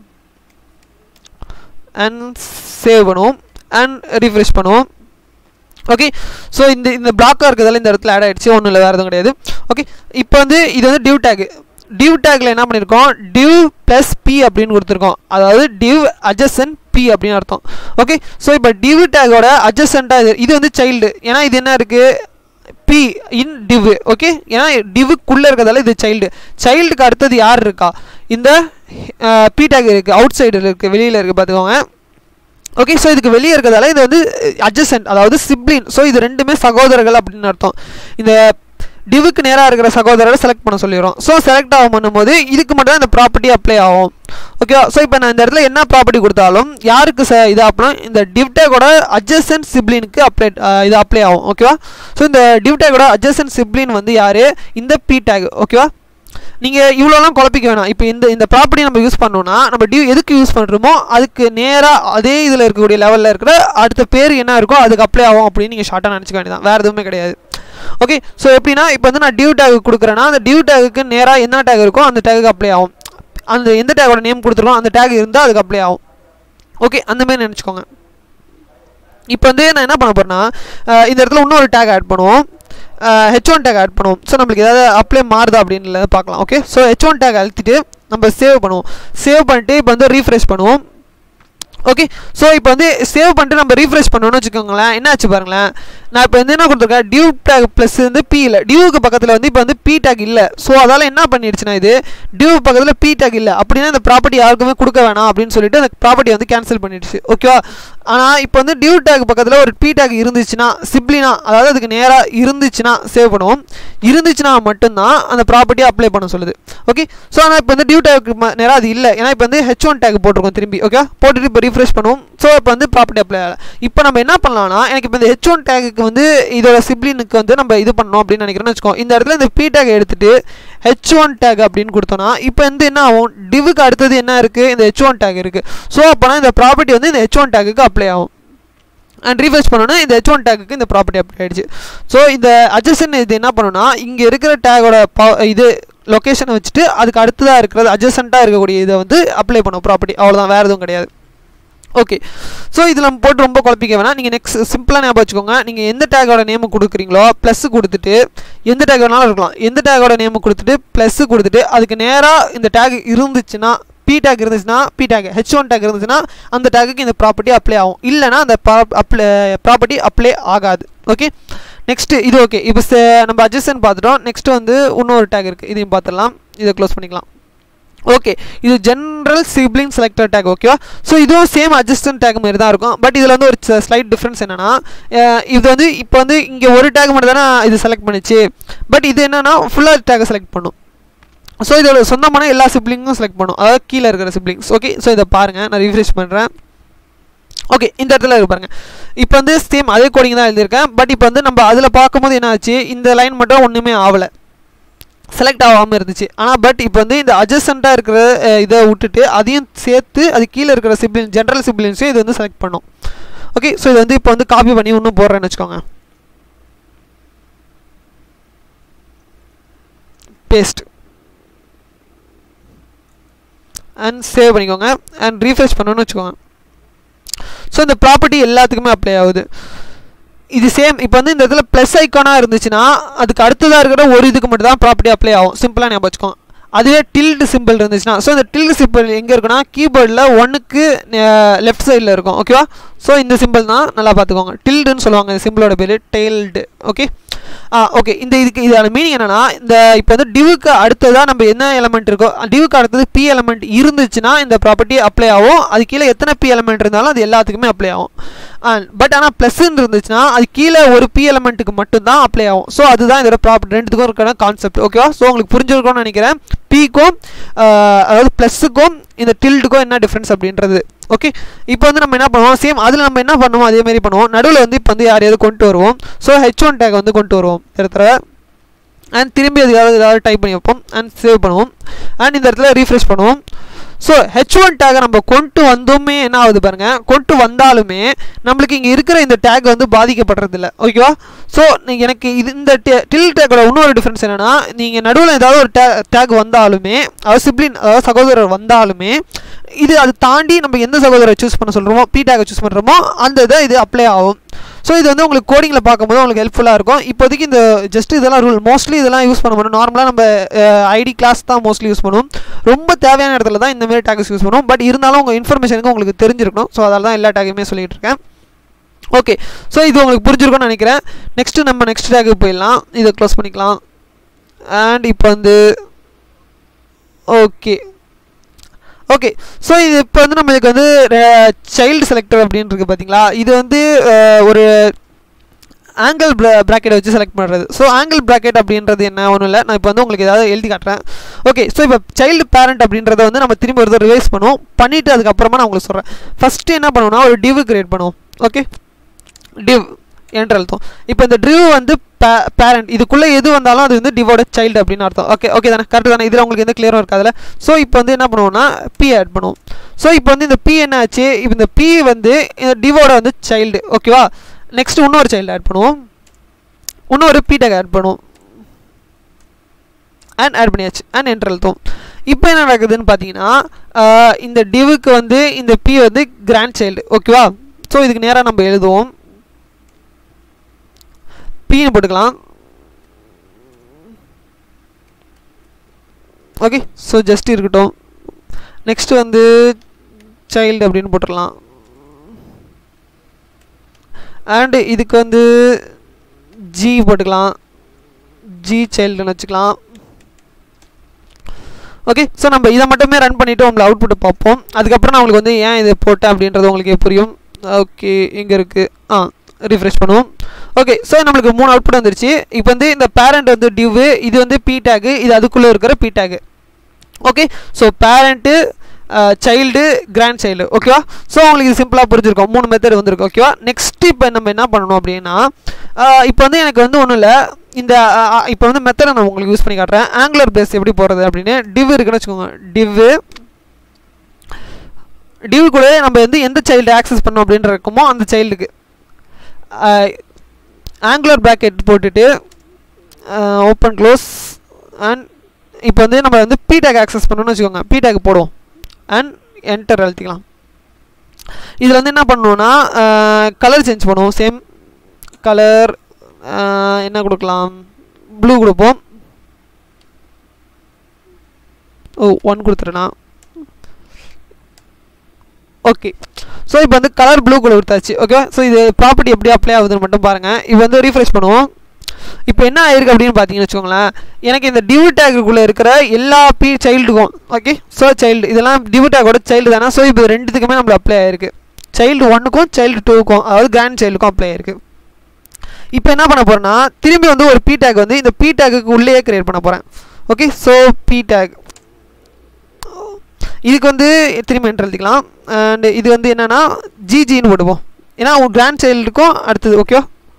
அண்ட் சேவ் பண்ணுவோம் அண்ட் ரீஃப்ரெஷ் பண்ணுவோம் ஓகே ஸோ இந்த இந்த பிளாக்காக இருக்கிறதால இந்த இடத்துல ஆட் ஆகிடுச்சு ஒன்றும் இல்லை வேறு எதுவும் கிடையாது ஓகே இப்போ வந்து இது வந்து டியூ டேக் டிவ் டேக்கில் என்ன பண்ணியிருக்கோம் டிவ் ப்ளஸ் பி அப்படின்னு கொடுத்துருக்கோம் அதாவது டிவ் அட்ஜசன் பி அப்படின்னு அர்த்தம் ஓகே ஸோ இப்போ டிவ் டேக்கோட அட்ஜசண்ட்டாக இது இது வந்து சைல்டு ஏன்னா இது என்ன இருக்குது பி இன் டிவ் ஓகே ஏன்னா டிவுக்குள்ளே இருக்கிறதால இது சைல்டு சைல்டுக்கு அடுத்தது யார் இருக்கா இந்த பி டேக் இருக்குது அவுட் சைடில் இருக்குது வெளியில் இருக்குது பார்த்துக்கோங்க ஓகே ஸோ இதுக்கு வெளியே இருக்கிறதால இது வந்து அட்ஜசன்ட் அதாவது சிப்ளின் ஸோ இது ரெண்டுமே சகோதரர்கள் அப்படின்னு அர்த்தம் இந்த டிவுக்கு நேராக இருக்கிற சகோதரரை செலக்ட் பண்ண சொல்லிடுறோம் ஸோ செலக்ட் ஆகும் பண்ணும்போது இதுக்கு மட்டும் தான் இந்த ப்ராப்பர்ட்டி அப்ளை ஆகும் ஓகேவா ஸோ இப்போ நான் இந்த இடத்துல என்ன ப்ராப்பர்ட்டி கொடுத்தாலும் யாருக்கு ச இது அப்படின்னா இந்த டிவ்டேக்கோட அட்ஜசன்ட் சிப்ளினுக்கு அப்ளை இது அப்ளை ஆகும் ஓகேவா ஸோ இந்த டிவ்டேக்கோட அட்ஜசன்ட் சிப்ளின் வந்து யார் இந்த பி டேக் ஓகேவா நீங்கள் இவ்வளோலாம் குழப்பிக்க வேணாம் இப்போ இந்த இந்த ப்ராப்பர்ட்டி நம்ம யூஸ் பண்ணோம்னா நம்ம டியூ எதுக்கு யூஸ் பண்ணுறோமோ அதுக்கு நேராக அதே இதில் இருக்கக்கூடிய லெவலில் இருக்கிற அடுத்த பேர் என்ன இருக்கோ அதுக்கு அப்ளை ஆகும் அப்படின்னு நீங்கள் ஷார்ட்டாக நினச்சிக்க வேண்டியதான் வேறு எதுவுமே கிடையாது ஓகே ஸோ எப்படின்னா இப்போ வந்து நான் டியூ டேக் கொடுக்குறேன்னா அந்த டியூ டேகுக்கு நேராக என்ன டேக் இருக்கோ அந்த டேகுக்கு அப்ளை ஆகும் அந்த எந்த டேக்கோட நேம் கொடுத்துருக்கோம் அந்த டேக் இருந்தால் அதுக்கு அப்ளை ஆகும் ஓகே அந்தமாரி நினச்சிக்கோங்க இப்போ வந்து நான் என்ன பண்ண போகிறேன்னா இந்த இடத்துல இன்னொரு டேக் ஆட் பண்ணுவோம் ஹெச் ஒன் டேக் ஆட் பண்ணுவோம் ஸோ நம்மளுக்கு ஏதாவது அப்ளை மாறுதா அப்படின்னு பார்க்கலாம் okay so H one tag அழுத்திட்டு நம்ம சேவ் பண்ணுவோம் சேவ் பண்ணிட்டு இப்போ வந்து ரீஃப்ரெஷ் பண்ணுவோம் ஓகே ஸோ இப்போ வந்து சேவ் பண்ணிட்டு நம்ம ரீஃப்ரெஷ் பண்ணோன்னு வச்சுக்கோங்களேன் என்ன ஆச்சு பாருங்களேன் நான் இப்போ வந்து என்ன கொடுத்துருக்கேன் டியூ டேக் ப்ளஸ் வந்து பி இல்லை டியூக்கு பக்கத்தில் வந்து இப்போ வந்து பி டேக் இல்லை ஸோ அதால் என்ன பண்ணிடுச்சுன்னா இது டியூ பக்கத்தில் பி டேக் இல்லை அப்படின்னா இந்த ப்ராப்பர்ட்டி யாருக்குமே கொடுக்க வேணாம் அப்படின்னு சொல்லிட்டு அந்த ப்ராப்பர்ட்டி வந்து கேன்சல் பண்ணிடுச்சு ஓகேவா ஆனால் இப்போ வந்து டியூ டேக் பக்கத்தில் ஒரு பி டேக் இருந்துச்சுன்னா சிப்ளினா அதாவது அதுக்கு நேராக இருந்துச்சுன்னா சேவ் பண்ணுவோம் இருந்துச்சுன்னா மட்டும்தான் அந்த ப்ராப்பர்ட்டியை அப்ளை பண்ண சொல்லுது ஓகே ஸோ ஆனால் இப்போ வந்து டியூ டேக் நேராக அது இல்லை ஏன்னா இப்போ வந்து ஹெச் ஒன் டேக் போட்டிருக்கோம் திரும்பி ஓகே போட்டுட்டு இப்போ ரீஃப்ரெஷ் பண்ணுவோம் ஸோ இப்போ வந்து ப்ராப்பர்ட்டி அப்ளை ஆகலை இப்போ நம்ம என்ன பண்ணலாம்னா எனக்கு இப்போ இந்த ஹெச் ஒன் டேகுக்கு வந்து இதோட சிப்ளினுக்கு வந்து நம்ம இது பண்ணோம் அப்படின்னு நினைக்கிறேன்னு வச்சுக்கோ இந்த இடத்துல இந்த பி டேக் எடுத்துட்டு ஹெச் ஒன் டேக் அப்படின்னு கொடுத்தோன்னா இப்போ வந்து என்ன ஆகும் டிவுக்கு அடுத்தது என்ன இருக்குது இந்த ஹெச் ஒன் டேக் இருக்குது ஸோ அப்போனா இந்த ப்ராப்பர்ட்டி வந்து இந்த ஹெச் ஒன் டேக்குக்கு அப்ளை ஆகும் அண்ட் ரீஃப்ரெஷ் பண்ணோன்னா இந்த ஹெச் ஒன் டேக்குக்கு இந்த ப்ராப்பர்ட்டி அப்ளை ஆயிடுச்சு ஸோ இந்த அட்ஜஸ்டன் இது என்ன பண்ணுன்னா இங்கே இருக்கிற டேகோட இது லொக்கேஷனை வச்சுட்டு அதுக்கு அடுத்ததாக இருக்கிறது அட்ஜஸ்டண்ட்டாக இருக்கக்கூடிய இதை வந்து அப்ளை பண்ணும் ப்ராப்பர்ட்டி அவ்வளோதான் வேறு எதுவும் கிடையாது ஓகே ஸோ இதில் நம்ம போட்டு ரொம்ப குழப்பிக்க வேணாம் நீங்கள் நெக்ஸ்ட் சிம்பிளாக ஞாபகம் வச்சுக்கோங்க நீங்கள் எந்த டேகோட நேம் கொடுக்குறீங்களோ ப்ளஸ் கொடுத்துட்டு எந்த டேக் வேணாலும் இருக்கலாம் எந்த டேகோட நேம் கொடுத்துட்டு ப்ளஸ் கொடுத்துட்டு அதுக்கு நேராக இந்த டேக் இருந்துச்சுன்னா பி டேக் இருந்துச்சுன்னா P tag H one tag இருந்துச்சுன்னா அந்த டேக்குக்கு இந்த ப்ராப்பர்ட்டி அப்ளை ஆகும் இல்லைனா அந்த அப்ளை ப்ராப்பர்ட்டி அப்ளை ஆகாது ஓகே நெக்ஸ்ட்டு இது ஓகே இப்போ நம்ம அட்ஜஸ்டன் பார்த்துட்டோம் நெக்ஸ்ட் வந்து இன்னொரு டேக் இருக்குது இதையும் பார்த்துடலாம் இதை க்ளோஸ் பண்ணிக்கலாம் ஓகே இது ஜென்ரல் சிப்ளிங் செலக்டர் டேக் ஓகேவா ஸோ இதுவும் சேம் அட்ஜஸ்டன் டேக் மாதிரி தான் இருக்கும் பட் இதில் வந்து ஒரு ஸ்லைட் டிஃப்ரென்ஸ் என்னென்னா இது வந்து இப்போ வந்து இங்கே ஒரு டேக் மட்டும் தானே இது செலக்ட் பண்ணிச்சு பட் இது என்னென்னா ஃபுல்லாக டேக்கை செலக்ட் பண்ணும் ஸோ இதோட சொந்தமான எல்லா சிப்ளிங்கும் செலக்ட் பண்ணும் அதாவது கீழே இருக்கிற சிப்ளிங்ஸ் ஓகே ஸோ இதை பாருங்கள் நான் ரீஃப்ரெஷ் பண்ணுறேன் ஓகே இந்த இடத்துல இருக்கு பாருங்க இப்போ வந்து சேம் அதே கோடிங் தான் எழுதியிருக்கேன் பட் இப்போ வந்து நம்ம அதில் பார்க்கும்போது என்ன ஆச்சு இந்த லைன் மட்டும் ஒன்றுமே ஆகலை செலக்ட் ஆகாமல் இருந்துச்சு ஆனால் பட் இப்போ வந்து இந்த அட்ஜஸ்டண்ட்டாக இருக்கிற இதை விட்டுட்டு அதையும் சேர்த்து அது கீழே இருக்கிற சிப்ளின் ஜென்ரல் சிப்ளின்ஸையும் இது வந்து செலக்ட் பண்ணும் ஓகே ஸோ இது வந்து இப்போ வந்து காப்பி பண்ணி இன்னும் போடுறேன்னு வச்சுக்கோங்க பேஸ்ட் அண்ட் சேவ் பண்ணிக்கோங்க அண்ட் ரீஃப்ரெஷ் பண்ணணும்னு வச்சுக்கோங்க ஸோ இந்த ப்ராப்பர்ட்டி எல்லாத்துக்குமே அப்ளை ஆகுது இது சேம் இப்போ வந்து இந்த இடத்துல ப்ளஸ் ஐக்கானாக இருந்துச்சுன்னா அதுக்கு அடுத்ததாக இருக்கிற ஒரு இதுக்கு மட்டும் தான் ப்ராப்பர்ட்டி அப்ளை ஆகும் சிம்பிளாக ஞாபகம் வச்சுக்கோங்க அதுவே டில்டு சிம்பிள் இருந்துச்சுன்னா ஸோ இந்த டில்டு சிம்பிள் எங்கே இருக்குன்னா கீபோர்டில் ஒன்றுக்கு லெஃப்ட் சைடில் இருக்கும் ஓகேவா ஸோ இந்த சிம்பிள் தான் நல்லா பார்த்துக்கோங்க டில்டுன்னு சொல்லுவாங்க இந்த சிம்பிளோட பேர் டெய்ல்டு ஓகே ஆ ஓகே இந்த இதுக்கு இதான மீனிங் என்னன்னா இந்த இப்போ வந்து டிவுக்கு அடுத்ததாக நம்ம என்ன எலமெண்ட் இருக்கோ டிவுக்கு அடுத்தது பி எலமெண்ட் இருந்துச்சுன்னா இந்த ப்ராப்பர்ட்டி அப்ளை ஆகும் அது கீழே எத்தனை பி எலமெண்ட் இருந்தாலும் அது எல்லாத்துக்குமே அப்ளை ஆகும் பட் ஆனால் ப்ளஸ்ன்னு இருந்துச்சுன்னா அது கீழே ஒரு பி எலமெண்ட்டுக்கு மட்டும்தான் அப்ளை ஆகும் ஸோ அதுதான் இதோட ப்ராப்பர்ட்டி ரெண்டுத்துக்கும் இருக்கிற கான்செப்ட் ஓகேவா ஸோ உங்களுக்கு புரிஞ்சிருக்கும்னு நினைக்கிறேன் பிக்கும் அதாவது ப்ளஸ்ஸுக்கும் இந்த டில்டுக்கும் என்ன டிஃப்ரென்ஸ் அப்படின்றது ஓகே இப்போ வந்து நம்ம என்ன பண்ணுவோம் சேம் அதில் நம்ம என்ன பண்ணுவோம் அதே மாதிரி பண்ணுவோம் நடுவில் வந்து இப்போ வந்து யாரையாவது கொண்டு வருவோம் ஸோ ஹெச் ஒன் டேக் வந்து கொண்டு வருவோம் இடத்துல அண்ட் திரும்பி அது ஏதாவது ஏதாவது டைப் பண்ணி வைப்போம் அண்ட் சேவ் பண்ணுவோம் அண்ட் இந்த இடத்துல ரீஃப்ரெஷ் பண்ணுவோம் ஸோ ஹெச் ஒன் டேகை நம்ம கொண்டு வந்தோமே என்ன ஆகுது பாருங்க கொண்டு வந்தாலுமே நம்மளுக்கு இங்கே இருக்கிற இந்த டேக் வந்து பாதிக்கப்படுறது இல்லை ஓகேவா ஸோ எனக்கு இது இந்த டில் டேக்கோட இன்னொரு டிஃப்ரென்ஸ் என்னென்னா நீங்கள் நடுவில் ஏதாவது ஒரு டே டேக் வந்தாலுமே அதாவது சிப்ளின் அதாவது சகோதரர் வந்தாலுமே இது அது தாண்டி நம்ம எந்த சகோதரரை சூஸ் பண்ண சொல்கிறோமோ பி டேக்கை சூஸ் பண்ணுறோமோ அந்த இதை இது அப்ளை ஆகும் ஸோ இது வந்து உங்களுக்கு கோடிங்கில் பார்க்கும்போது உங்களுக்கு ஹெல்ப்ஃபுல்லாக இருக்கும் இப்போதைக்கு இந்த ஜஸ்ட் இதெல்லாம் ரூல் மோஸ்ட்லி இதெல்லாம் யூஸ் பண்ண மாட்டோம் நார்மலாக நம்ம ஐடி கிளாஸ் தான் மோஸ்ட்லி யூஸ் பண்ணுவோம் ரொம்ப தேவையான இடத்துல தான் இந்த மாதிரி டேக்ஸ் யூஸ் பண்ணுவோம் பட் இருந்தாலும் உங்கள் இன்ஃபர்மேஷனுக்கு உங்களுக்கு தெரிஞ்சிருக்கணும் ஸோ அதனால தான் எல்லா டேக்குமே சொல்லிகிட்டு இருக்கேன் ஓகே ஸோ இது உங்களுக்கு புரிஞ்சிருக்கும்னு நினைக்கிறேன் நெக்ஸ்ட்டு நம்ம நெக்ஸ்ட் டேக்கு போயிடலாம் இதை க்ளோஸ் பண்ணிக்கலாம் அண்ட் இப்போ வந்து ஓகே ஓகே ஸோ இது இப்போ வந்து நம்மளுக்கு வந்து சைல்டு செலக்டர் அப்படின்னு இருக்குது பார்த்தீங்களா இது வந்து ஒரு ஆங்கிள் ப்ராக்கெட்டை வச்சு செலக்ட் பண்ணுறது ஸோ ஆங்கிள் ப்ராக்கெட் அப்படின்றது என்ன ஒன்றும் இல்லை நான் இப்போ வந்து உங்களுக்கு ஏதாவது எழுதி காட்டுறேன் ஓகே ஸோ இப்போ சைல்டு பேரண்ட் அப்படின்றத வந்து நம்ம திரும்பி ஒரு ரிவைஸ் பண்ணுவோம் பண்ணிவிட்டு அதுக்கப்புறமா நான் உங்களுக்கு சொல்கிறேன் ஃபஸ்ட்டு என்ன பண்ணுவோம்னா ஒரு டிவ் கிரியேட் பண்ணுவோம் ஓகே டிவ் என்று அர்த்தம் இப்போ இந்த டிவ் வந்து பேரண்ட் இதுக்குள்ளே எது வந்தாலும் அது வந்து டிவோட சைல்டு அப்படின்னு அர்த்தம் ஓகே ஓகே தானே கரெக்ட் தானே இதில் உங்களுக்கு எந்த கிளியரும் இருக்காதுல்ல ஸோ இப்போ வந்து என்ன பண்ணுவோம்னா பி ஆட் பண்ணுவோம் ஸோ இப்போ வந்து இந்த பி என்ன ஆச்சு இப்போ இந்த பி வந்து இந்த டிவோட வந்து சைல்டு ஓகேவா நெக்ஸ்ட் இன்னொரு சைல்டு ஆட் பண்ணுவோம் இன்னொரு பி டேக் ஆட் பண்ணுவோம் அண்ட் ஆட் பண்ணியாச்சு அண்ட் என்ட்ரு அழுத்தம் இப்போ என்ன நடக்குதுன்னு பார்த்தீங்கன்னா இந்த டிவுக்கு வந்து இந்த பி வந்து கிராண்ட் சைல்டு ஓகேவா ஸோ இதுக்கு நேராக நம்ம எழுதுவோம் பின்னு போட்டுக்கலாம் ஓகே ஸோ ஜஸ்ட் இருக்கட்டும் நெக்ஸ்ட் வந்து சைல்டு அப்படின்னு போட்டுடலாம் அண்டு இதுக்கு வந்து ஜி போட்டுக்கலாம் ஜி சைல்டுன்னு வச்சுக்கலாம் ஓகே ஸோ நம்ம இதை மட்டுமே ரன் பண்ணிவிட்டு உங்களை அவுட்புட்டை பார்ப்போம் அதுக்கப்புறம் நான் உங்களுக்கு வந்து ஏன் இதை போட்டேன் அப்படின்றது உங்களுக்கு புரியும் ஓகே இங்கே இருக்குது ஆ ரிஃப்ரெஷ் பண்ணுவோம் ஓகே ஸோ நம்மளுக்கு மூணு அவுட்புட் வந்துருச்சு இப்போ வந்து இந்த பேரண்ட் வந்து டிவ்வு இது வந்து பி டேகு இது அதுக்குள்ளே இருக்கிற P tag okay so parent child grandchild ஓகேவா ஸோ உங்களுக்கு இது சிம்பிளாக புரிஞ்சிருக்கும் மூணு மெத்தட் வந்திருக்கு ஓகேவா நெக்ஸ்ட் இப்போ நம்ம என்ன பண்ணணும் அப்படின்னா இப்போ வந்து எனக்கு வந்து ஒன்றும் இல்லை இந்த இப்போ வந்து மெத்தடை நான் உங்களுக்கு யூஸ் பண்ணி காட்டுறேன் ஆங்குலர் பேஸ் எப்படி போகிறது அப்படின்னு டிவ் இருக்குன்னு வச்சுக்கோங்க டிவ்வு டிவ் கூட நம்ம வந்து எந்த சைல்டு ஆக்சஸ் பண்ணோம் அப்படின்ற இருக்குமோ அந்த சைல்டுக்கு ஆங்குலர் ப்ராக்கெட் போட்டுட்டு ஓப்பன் க்ளோஸ் அண்ட் இப்போ வந்து நம்ம வந்து பி டேக் ஆக்சஸ் பண்ணணும்னு வச்சுக்கோங்க பி டேக் போடுவோம் அண்ட் என்டர் அழுத்திக்கலாம் இதில் வந்து என்ன பண்ணணும்னா கலர் சேஞ்ச் பண்ணுவோம் சேம் கலர் என்ன கொடுக்கலாம் ப்ளூ கொடுப்போம் ஓ ஒன் கொடுத்துருண்ணா ஓகே ஸோ இப்போ வந்து கலர் ப்ளூ கலர் கொடுத்தாச்சு ஓகே ஸோ இது ப்ராப்பர்ட்டி எப்படி அப்ளை ஆகுதுன்னு மட்டும் பாருங்கள் இப்போ வந்து ரீஃப்ரெஷ் பண்ணுவோம் இப்போ என்ன ஆயிருக்கு அப்படின்னு பார்த்தீங்கன்னு வச்சுக்கோங்களேன் எனக்கு இந்த டிவ் டேக்குள்ளே இருக்கிற எல்லா பி சைல்டுக்கும் ஓகே ஸோ சைல்டு இதெல்லாம் டிவ் டேக்கோட சைல்டு தானே ஸோ இப்போ ரெண்டுத்துக்குமே நம்மள அப்ளை ஆயிருக்கு சைல்டு ஒன்றுக்கும் சைல்டு டூக்கும் அதாவது கிராண்ட் சைல்டுக்கும் அப்ளை ஆயிருக்கு இப்போ என்ன பண்ண போகிறேன்னா திரும்பி வந்து ஒரு பி டேக் வந்து இந்த பி டேக்குக்கு உள்ளேயே க்ரியேட் பண்ண போகிறேன் ஓகே ஸோ பி டேக் இதுக்கு வந்து திரும்பி என்ட்ரு எழுதிக்கலாம் அண்ட் இது வந்து என்னென்னா ஜிஜின்னு போட்டுப்போம் ஏன்னா உங்கள் கிராண்ட் சைல்டுக்கும் அடுத்தது ஓகேவா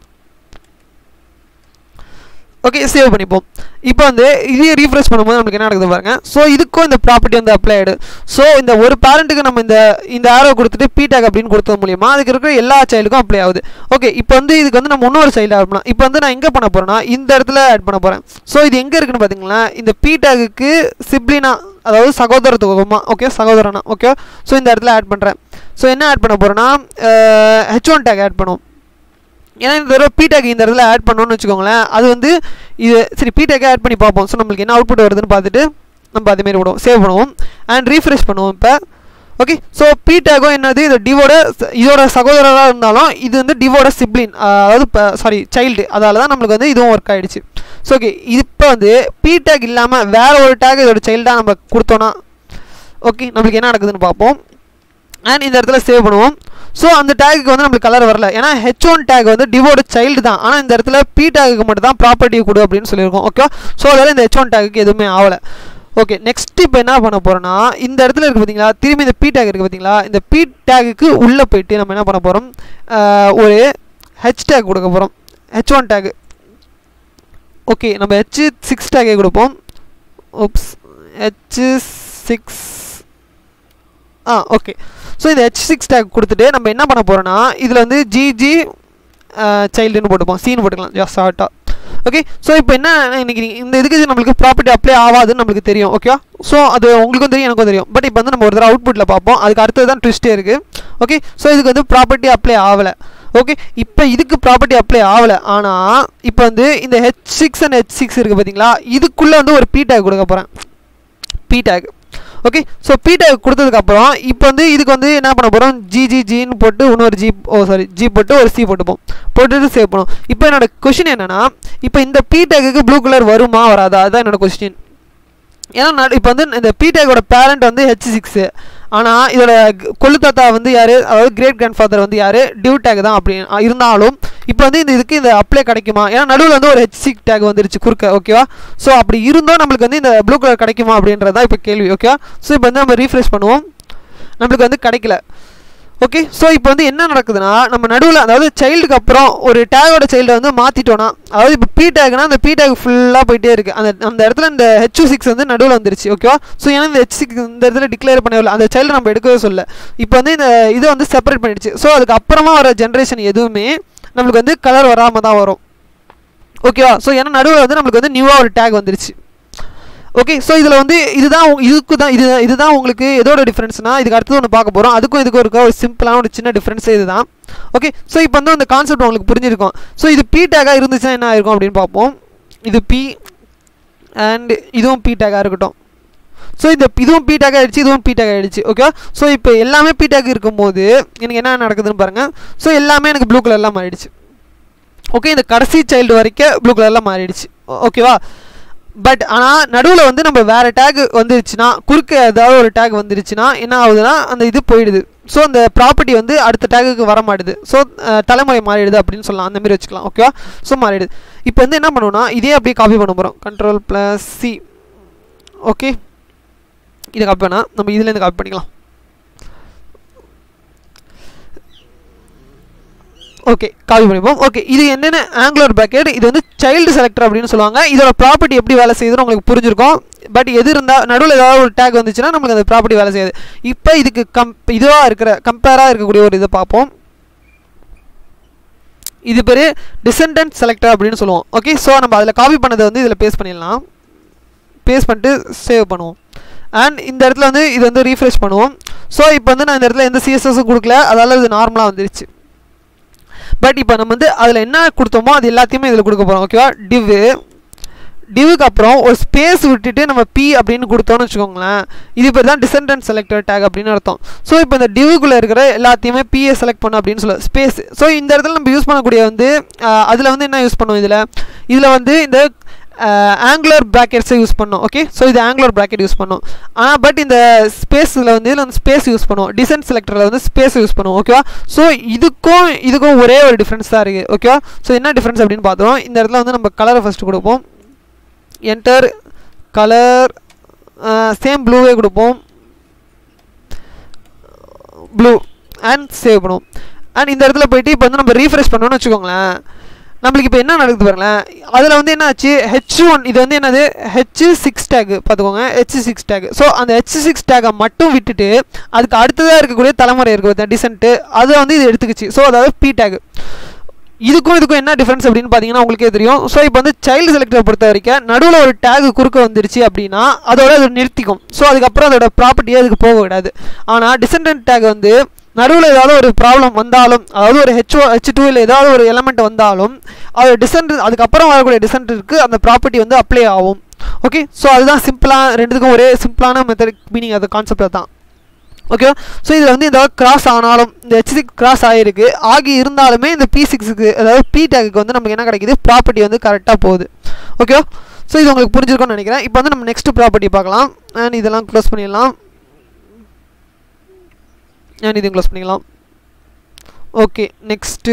ஓகே சேவ் பண்ணிப்போம் இப்போ வந்து இதையும் ரீஃப்ரெஷ் பண்ணும்போது நமக்கு என்ன நடக்குது பாருங்க ஸோ இதுக்கும் இந்த ப்ராப்பர்ட்டி வந்து அப்ளை ஆகிடு ஸோ இந்த ஒரு பேரண்ட்டுக்கு நம்ம இந்த இந்த ஆரோ கொடுத்துட்டு பீடாக் அப்படின்னு கொடுத்தது மூலியமா அதுக்கு இருக்கிற எல்லா சைல்டுக்கும் அப்ளை ஆகுது ஓகே இப்போ வந்து இதுக்கு வந்து நம்ம இன்னொரு சைல்டு ஆட் பண்ணலாம் இப்போ வந்து நான் எங்கே பண்ண போகிறேன்னா இந்த இடத்துல ஆட் பண்ண போகிறேன் ஸோ இது எங்கே இருக்குன்னு பார்த்தீங்களா இந்த பீடாக்கு சிப்ளினா அதாவது சகோதரத்துவமா ஓகே சகோதரனா ஓகே ஸோ இந்த இடத்துல ஆட் பண்ணுறேன் ஸோ என்ன ஆட் பண்ண போகிறேன்னா ஹெச் ஒன் டேக் ஆட் பண்ணுவோம் ஏன்னா இந்த தடவை பீடேக் இந்த இடத்துல ஆட் பண்ணோன்னு வச்சுக்கோங்களேன் அது வந்து இது சரி பீடேக்கே ஆட் பண்ணி பார்ப்போம் ஸோ நம்மளுக்கு என்ன அவுட்புட் வருதுன்னு பார்த்துட்டு நம்ம அதேமாரி விடுவோம் சேவ் பண்ணுவோம் அண்ட் ரீஃப்ரெஷ் பண்ணுவோம் இப்போ ஓகே ஸோ பீடேக்கும் என்னது இது டிவோட இதோட சகோதரராக இருந்தாலும் இது வந்து டிவோட சிப்ளின் அதாவது இப்போ சாரி சைல்டு அதால தான் நம்மளுக்கு வந்து இதுவும் ஒர்க் ஆகிடுச்சு ஸோ ஓகே இப்போ வந்து பீடேக் இல்லாமல் வேறு ஒரு டேக் இதோட சைல்டாக நம்ம கொடுத்தோன்னா ஓகே நம்மளுக்கு என்ன நடக்குதுன்னு பார்ப்போம் அண்ட் இந்த இடத்துல சேவ் பண்ணுவோம் ஸோ அந்த டேக்கு வந்து நம்மளுக்கு கலர் வரல ஏன்னா ஹெச் ஒன் டேக் வந்து டிவோட சைல்டு தான் ஆனால் இந்த இடத்துல பி டேக்கு மட்டும் தான் ப்ராப்பர்ட்டி கொடு அப்படின்னு சொல்லியிருக்கோம் ஓகே ஸோ அதில் இந்த ஹெச் ஒன் டேக்கு எதுவுமே ஆகலை ஓகே நெக்ஸ்ட் இப்போ என்ன பண்ண போகிறோன்னா இந்த இடத்துல இருக்குது பார்த்தீங்களா திரும்பி இந்த பி டேக் இருக்குது பார்த்தீங்களா இந்த பி டேக்குக்கு உள்ளே போயிட்டு நம்ம என்ன பண்ண போகிறோம் ஒரு ஹெச் டேக் கொடுக்க போகிறோம் ஹெச் ஒன் டேக்கு ஓகே நம்ம ஹெச் சிக்ஸ் டேக்கே கொடுப்போம் oops H six ah okay so இந்த ஹெச் சிக்ஸ் டேக் கொடுத்துட்டு நம்ம என்ன பண்ண போகிறோன்னா இதில் வந்து ஜிஜி சைல்டுன்னு போட்டுப்போம் சீன் போட்டுக்கலாம் ஜஸ்ட் ஷார்ட்டாக ஓகே ஸோ இப்போ என்ன இன்னைக்கு இந்த இதுக்கு நம்மளுக்கு ப்ராப்பர்ட்டி அப்ளை ஆகாதுன்னு நம்மளுக்கு தெரியும் ஓகே ஸோ அது உங்களுக்கும் தெரியும் எனக்கும் தெரியும் பட் இப்போ வந்து நம்ம ஒரு தடவை அவுட்புட்டில் பார்ப்போம் அதுக்கு அடுத்தது தான் ட்விஸ்ட்டே இருக்குது ஓகே ஸோ இதுக்கு வந்து ப்ராப்பர்ட்டி அப்ளை ஆகலை ஓகே இப்போ இதுக்கு ப்ராப்பர்ட்டி அப்ளை ஆகலை ஆனால் இப்போ வந்து இந்த H six and H six இருக்குது பார்த்தீங்களா இதுக்குள்ளே வந்து ஒரு பி டேக் கொடுக்க போகிறேன் P tag okay so P tag கொடுத்ததுக்கப்புறம் இப்போ வந்து இதுக்கு வந்து என்ன பண்ண போகிறோம் ஜிஜி ஜின்னு போட்டு இன்னொரு ஜி ஓ சாரி ஜி போட்டு ஒரு சி போட்டுப்போம் போட்டுட்டு சேவ் பண்ணுவோம் இப்போ என்னோட கொஷின் என்னென்னா இப்போ இந்த பி டேக்கு ப்ளூ கலர் வருமா வராதா அதுதான் என்னோட கொஸ்டின் ஏன்னா இப்போ வந்து இந்த பி டேக்கோட பேரண்ட் வந்து ஹெச் சிக்ஸு ஆனால் இதோட கொள்ளு தாத்தா வந்து யார் அதாவது கிரேட் கிராண்ட் ஃபாதர் வந்து யார் டியூ டேக் தான் அப்படி இருந்தாலும் இப்போ வந்து இந்த இதுக்கு இந்த அப்ளை கிடைக்குமா ஏன்னா நடுவில் வந்து ஒரு ஹெச் சிக் டேக் வந்துருச்சு குறுக்க ஓகேவா ஸோ அப்படி இருந்தோம் நம்மளுக்கு வந்து இந்த ப்ளூ கலர் கிடைக்குமா அப்படின்றது தான் இப்போ கேள்வி ஓகேவா ஸோ இப்போ வந்து நம்ம ரீஃப்ரெஷ் பண்ணுவோம் நம்மளுக்கு வந்து கிடைக்கல ஓகே ஸோ இப்போ வந்து என்ன நடக்குதுன்னா நம்ம நடுவில் அதாவது சைல்டுக்கு அப்புறம் ஒரு டேகோட சைல்டை வந்து மாற்றிட்டோன்னா அதாவது இப்போ பி டேக்னா அந்த பி டேக் ஃபுல்லாக போயிட்டே இருக்குது அந்த அந்த இடத்துல இந்த ஹெச் சிக்ஸ் வந்து நடுவில் வந்துருச்சு ஓகேவா ஸோ ஏன்னா இந்த ஹெச் சிக்ஸ் இந்த இடத்துல டிக்ளேர் பண்ணவே அந்த சைல்டு நம்ம எடுக்கவே சொல்ல இப்போ வந்து இந்த இதை வந்து செப்பரேட் பண்ணிடுச்சு ஸோ அதுக்கு அப்புறமா வர ஜென்ரேஷன் எதுவுமே நம்மளுக்கு வந்து கலர் வராமல் தான் வரும் ஓகேவா ஸோ ஏன்னா நடுவில் வந்து நம்மளுக்கு வந்து நியூவாக ஒரு டேக் வந்துருச்சு ஓகே ஸோ இதில் வந்து இதுதான் இதுக்கு தான் இது இதுதான் உங்களுக்கு எதோட டிஃப்ரென்ஸ்னால் இதுக்கு அடுத்தது ஒன்று பார்க்க போகிறோம் அதுக்கும் இதுக்கும் இருக்க ஒரு சிம்பிளான ஒரு சின்ன டிஃப்ரென்ஸே இதுதான் ஓகே ஸோ இப்போ வந்து அந்த கான்செப்ட் உங்களுக்கு புரிஞ்சிருக்கும் ஸோ இது பி டேக்காக இருந்துச்சுன்னா என்ன ஆயிருக்கும் அப்படின்னு பார்ப்போம் இது பி அண்ட் இதுவும் பி டேக்காக இருக்கட்டும் ஸோ இந்த இதுவும் பி டேக் ஆகிடுச்சு இதுவும் பி டேக் ஆகிடுச்சு ஓகே ஸோ இப்போ எல்லாமே பி டேக் இருக்கும்போது எனக்கு என்ன நடக்குதுன்னு பாருங்கள் ஸோ எல்லாமே எனக்கு ப்ளூ கலர்லாம் மாறிடுச்சு ஓகே இந்த கடைசி சைல்டு வரைக்கும் ப்ளூ கலர்லாம் மாறிடுச்சு ஓகேவா பட் ஆனால் நடுவில் வந்து நம்ம வேறு டேக் வந்துருச்சுன்னா குறுக்க ஏதாவது ஒரு டேக் வந்துருச்சுன்னா என்ன ஆகுதுன்னா அந்த இது போயிடுது ஸோ அந்த ப்ராப்பர்ட்டி வந்து அடுத்த டேகுக்கு வர மாட்டுது ஸோ தலைமுறை மாறிடுது அப்படின்னு சொல்லலாம் அந்த மாதிரி வச்சுக்கலாம் ஓகேவா ஸோ மாறிடுது இப்போ வந்து என்ன பண்ணுவோம்னா இதே அப்படியே காப்பி பண்ண போகிறோம் கண்ட்ரோல் ப்ளஸ் சி ஓகே இதை காப்பி பண்ணால் நம்ம இதுலேருந்து காப்பி பண்ணிக்கலாம் ஓகே காப்பி பண்ணிப்போம் ஓகே இது என்னென்ன ஆங்குலர் பேக்கெட் இது வந்து சைல்டு செலக்டர் அப்படின்னு சொல்லுவாங்க இதோட ப்ராப்பர்ட்டி எப்படி வேலை செய்யுதுன்னு உங்களுக்கு புரிஞ்சிருக்கும் பட் எது இருந்தால் நடுவில் ஏதாவது ஒரு டேக் வந்துச்சுன்னா நம்மளுக்கு அந்த ப்ராப்பர்ட்டி வேலை செய்யாது இப்போ இதுக்கு கம் இதுவாக இருக்கிற கம்பேராக இருக்கக்கூடிய ஒரு இதை பார்ப்போம் இது பேர் டிசெண்டன்ட் செலக்டர் அப்படின்னு சொல்லுவோம் ஓகே ஸோ நம்ம அதில் காப்பி பண்ணதை வந்து இதில் பேஸ்ட் பண்ணிடலாம் பேஸ்ட் பண்ணிட்டு சேவ் பண்ணுவோம் அண்ட் இந்த இடத்துல வந்து இது வந்து ரீஃப்ரெஷ் பண்ணுவோம் ஸோ இப்போ வந்து நான் இந்த இடத்துல எந்த சிஎஸ்எஸும் கொடுக்கல அதால் இது நார்மலாக வந்துருச்சு பட் இப்போ நம்ம வந்து அதில் என்ன கொடுத்தோமோ அது எல்லாத்தையுமே இதில் கொடுக்க போகிறோம் ஓகேவா டிவ்வு டிவுக்கு அப்புறம் ஒரு ஸ்பேஸ் விட்டுட்டு நம்ம பி அப்படின்னு கொடுத்தோம்னு வச்சுக்கோங்களேன் இது பேர் தான் டிசெண்டன்ட் செலக்டர் டேக் அப்படின்னு அர்த்தம் ஸோ இப்போ இந்த டிவுக்குள்ளே இருக்கிற எல்லாத்தையுமே பிஏ செலக்ட் பண்ணோம் அப்படின்னு சொல்ல ஸ்பேஸ் ஸோ இந்த இடத்துல நம்ம யூஸ் பண்ணக்கூடிய வந்து அதில் வந்து என்ன யூஸ் பண்ணுவோம் இதில் இதில் வந்து இந்த ஆங்குலர் ப்ராக்கெட்ஸை யூஸ் பண்ணோம் ஓகே ஸோ இது ஆங்குலர் ப்ராக்கெட் யூஸ் பண்ணோம் ஆனால் பட் இந்த ஸ்பேஸில் வந்து இதில் வந்து ஸ்பேஸ் யூஸ் பண்ணுவோம் டிசைன் செலக்டரில் வந்து ஸ்பேஸ் யூஸ் பண்ணுவோம் ஓகேவா ஸோ இதுக்கும் இதுக்கும் ஒரே ஒரு டிஃப்ரென்ஸ் தான் இருக்குது ஓகேவா ஸோ என்ன டிஃப்ரென்ஸ் அப்படின்னு பார்த்தோம் இந்த இடத்துல வந்து நம்ம கலரை ஃபஸ்ட்டு கொடுப்போம் என்டர் கலர் சேம் ப்ளூவே கொடுப்போம் ப்ளூ அண்ட் சேவ் பண்ணுவோம் அண்ட் இந்த இடத்துல போயிட்டு இப்போ வந்து நம்ம ரீஃப்ரெஷ் பண்ணோம்னு வச்சுக்கோங்களேன் நம்மளுக்கு இப்போ என்ன நடக்குது பாருங்களேன் அதில் வந்து என்ன ஆச்சு ஹெச் ஒன் இது வந்து என்னது ஹெச் சிக்ஸ் டேக் பார்த்துக்கோங்க ஹெச் சிக்ஸ் டேக் ஸோ அந்த ஹெச் சிக்ஸ் டேக்கை மட்டும் விட்டுட்டு அதுக்கு அடுத்ததாக இருக்கக்கூடிய தலைமுறை இருக்குது டிசென்ட்டு அதை வந்து இது எடுத்துக்கிச்சு ஸோ அதாவது பி டேக் இதுக்கும் இதுக்கும் என்ன டிஃப்ரென்ஸ் அப்படின்னு பார்த்தீங்கன்னா உங்களுக்கே தெரியும் ஸோ இப்போ வந்து சைல்டு செலக்டரை பொறுத்த வரைக்கும் நடுவில் ஒரு டேக் குறுக்க வந்துருச்சு அப்படின்னா அதோட அது நிறுத்திக்கும் ஸோ அதுக்கப்புறம் அதோட ப்ராப்பர்ட்டியே அதுக்கு போக விடாது ஆனால் டிசெண்டன்ட் டேக் வந்து நடுவில் ஏதாவது ஒரு ப்ராப்ளம் வந்தாலும் அதாவது ஒரு ஹெச் ஹெச் டூவில் ஏதாவது ஒரு எலமெண்ட் வந்தாலும் அது டிசென்ட் அதுக்கப்புறம் வரக்கூடிய டிசென்டருக்கு அந்த ப்ராப்பர்ட்டி வந்து அப்ளை ஆகும் ஓகே ஸோ அதுதான் சிம்பிளாக ரெண்டுத்துக்கும் ஒரே சிம்பிளான மெத்தட் மீனிங் அது கான்செப்ட் தான் ஓகே ஸோ இதில் வந்து இந்த கிராஸ் ஆனாலும் இந்த ஹெச் சிக்ஸ் கிராஸ் ஆகிருக்கு ஆகி இருந்தாலுமே இந்த பி சிக்ஸுக்கு அதாவது பி டேக்கு வந்து நமக்கு என்ன கிடைக்குது ப்ராப்பர்ட்டி வந்து கரெக்டாக போகுது ஓகே ஸோ இது உங்களுக்கு புரிஞ்சிருக்கும்னு நினைக்கிறேன் இப்போ வந்து நம்ம நெக்ஸ்ட் ப்ராப்பர்ட்டி பார்க்கலாம் அண்ட் இதெல்லாம் க்ளோஸ் பண்ணிடலாம் அண்ட் இதையும் க்ளோஸ் பண்ணிக்கலாம் ஓகே நெக்ஸ்ட்டு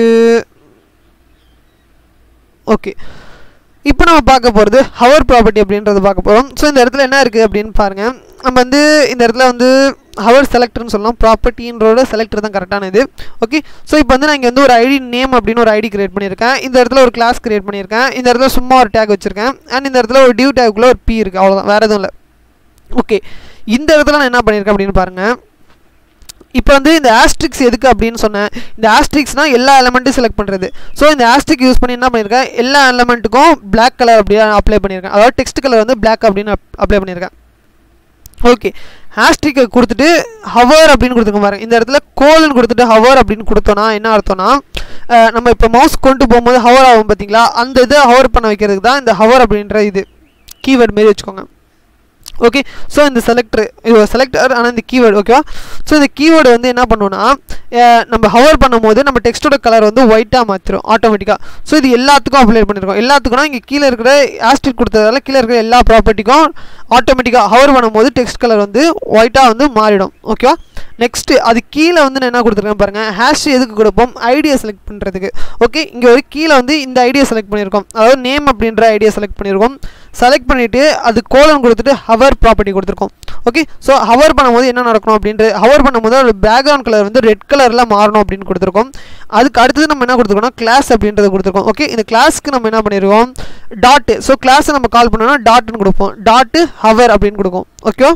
ஓகே இப்போ நம்ம பார்க்க போகிறது ஹவர் ப்ராப்பர்ட்டி அப்படின்றத பார்க்க போகிறோம் ஸோ இந்த இடத்துல என்ன இருக்குது அப்படின்னு பாருங்கள் நம்ம வந்து இந்த இடத்துல வந்து ஹவர் செலக்டர்னு சொல்லலாம் ப்ராப்பர்ட்டின்றோட செலக்டர் தான் கரெக்டான இது ஓகே ஸோ இப்போ வந்து நான் இங்கே வந்து ஒரு ஐடி நேம் அப்படின்னு ஒரு ஐடி கிரியேட் பண்ணியிருக்கேன் இந்த இடத்துல ஒரு கிளாஸ் கிரியேட் பண்ணியிருக்கேன் இந்த இடத்துல சும்மா ஒரு டேக் வச்சுருக்கேன் அண்ட் இந்த இடத்துல ஒரு டியூ டேக்குள்ளே ஒரு பி இருக்குது அவ்வளோதான் வேறு எதுவும் இல்லை ஓகே இந்த இடத்துல நான் என்ன பண்ணியிருக்கேன் அப்படின்னு பாருங்கள் இப்போ வந்து இந்த ஆஸ்ட்ரிக்ஸ் எதுக்கு அப்படின்னு சொன்னேன் இந்த ஆஸ்ட்ரிக்ஸ்னால் எல்லா எலமெண்ட்டும் செலக்ட் பண்ணுறது ஸோ இந்த ஆஸ்ட்ரிக் யூஸ் பண்ணி என்ன பண்ணியிருக்கேன் எல்லா எலமெண்ட்டுக்கும் பிளாக் கலர் அப்படியே அப்ளை பண்ணியிருக்கேன் அதாவது டெக்ஸ்ட் கலர் வந்து பிளாக் அப்படின்னு அப்ளை பண்ணியிருக்கேன் ஓகே ஹேஷ்ட்ரிக்கை கொடுத்துட்டு ஹவர் அப்படின்னு கொடுத்துருக்க பாருங்க இந்த இடத்துல கோல்னு கொடுத்துட்டு ஹவர் அப்படின்னு கொடுத்தோன்னா என்ன அர்த்தம்னா நம்ம இப்போ மவுஸ் கொண்டு போகும்போது ஹவர் ஆகும் பார்த்தீங்களா அந்த இதை ஹவர் பண்ண வைக்கிறதுக்கு தான் இந்த ஹவர் அப்படின்ற இது கீவேர்டு மாரி வச்சுக்கோங்க ஓகே ஸோ இந்த செலக்டர் இது செலக்டர் ஆனால் இந்த கீவேர்டு ஓகேவா ஸோ இந்த கீவேர்டு வந்து என்ன பண்ணுவோன்னா நம்ம ஹவர் பண்ணும்போது நம்ம டெக்ஸ்டோட கலர் வந்து ஒயிட்டாக மாற்றிடும் ஆட்டோமேட்டிக்காக ஸோ இது எல்லாத்துக்கும் அப்ளை பண்ணியிருக்கோம் எல்லாத்துக்கும்னா இங்கே கீழே இருக்கிற ஆஸ்டிக் கொடுத்ததால கீழே இருக்கிற எல்லா ப்ராப்பர்ட்டிக்கும் ஆட்டோமேட்டிக்காக ஹவர் பண்ணும்போது டெக்ஸ்ட் கலர் வந்து ஒயிட்டாக வந்து மாறிடும் ஓகேவா நெக்ஸ்ட்டு அது கீழே வந்து நான் என்ன கொடுத்துருக்கேன் பாருங்கள் ஹேஷ் எதுக்கு கொடுப்போம் ஐடியா செலக்ட் பண்ணுறதுக்கு ஓகே இங்கே ஒரு கீழே வந்து இந்த ஐடியா செலக்ட் பண்ணியிருக்கோம் அதாவது நேம் அப்படின்ற ஐடியா செலக்ட் பண்ணியிருக்கோம் செலக்ட் பண்ணிவிட்டு அது கோலன் கொடுத்துட்டு ஹவர் ப்ராப்பர்ட்டி கொடுத்துருக்கோம் ஓகே ஸோ ஹவர் பண்ணும்போது என்ன நடக்கணும் அப்படின்ட்டு ஹவர் பண்ணும்போது ஒரு பேக்ரவுண்ட் கலர் வந்து ரெட் கலரில் மாறணும் அப்படின்னு கொடுத்துருக்கோம் அதுக்கு அடுத்தது நம்ம என்ன கொடுத்துருக்கோம்னா கிளாஸ் அப்படின்றத கொடுத்துருக்கோம் ஓகே இந்த கிளாஸ்க்கு நம்ம என்ன பண்ணியிருக்கோம் டாட்டு ஸோ கிளாஸை நம்ம கால் பண்ணோம்னா டாட்டுன்னு கொடுப்போம் டாட்டு ஹவர் அப்படின்னு கொடுக்கும் ஓகே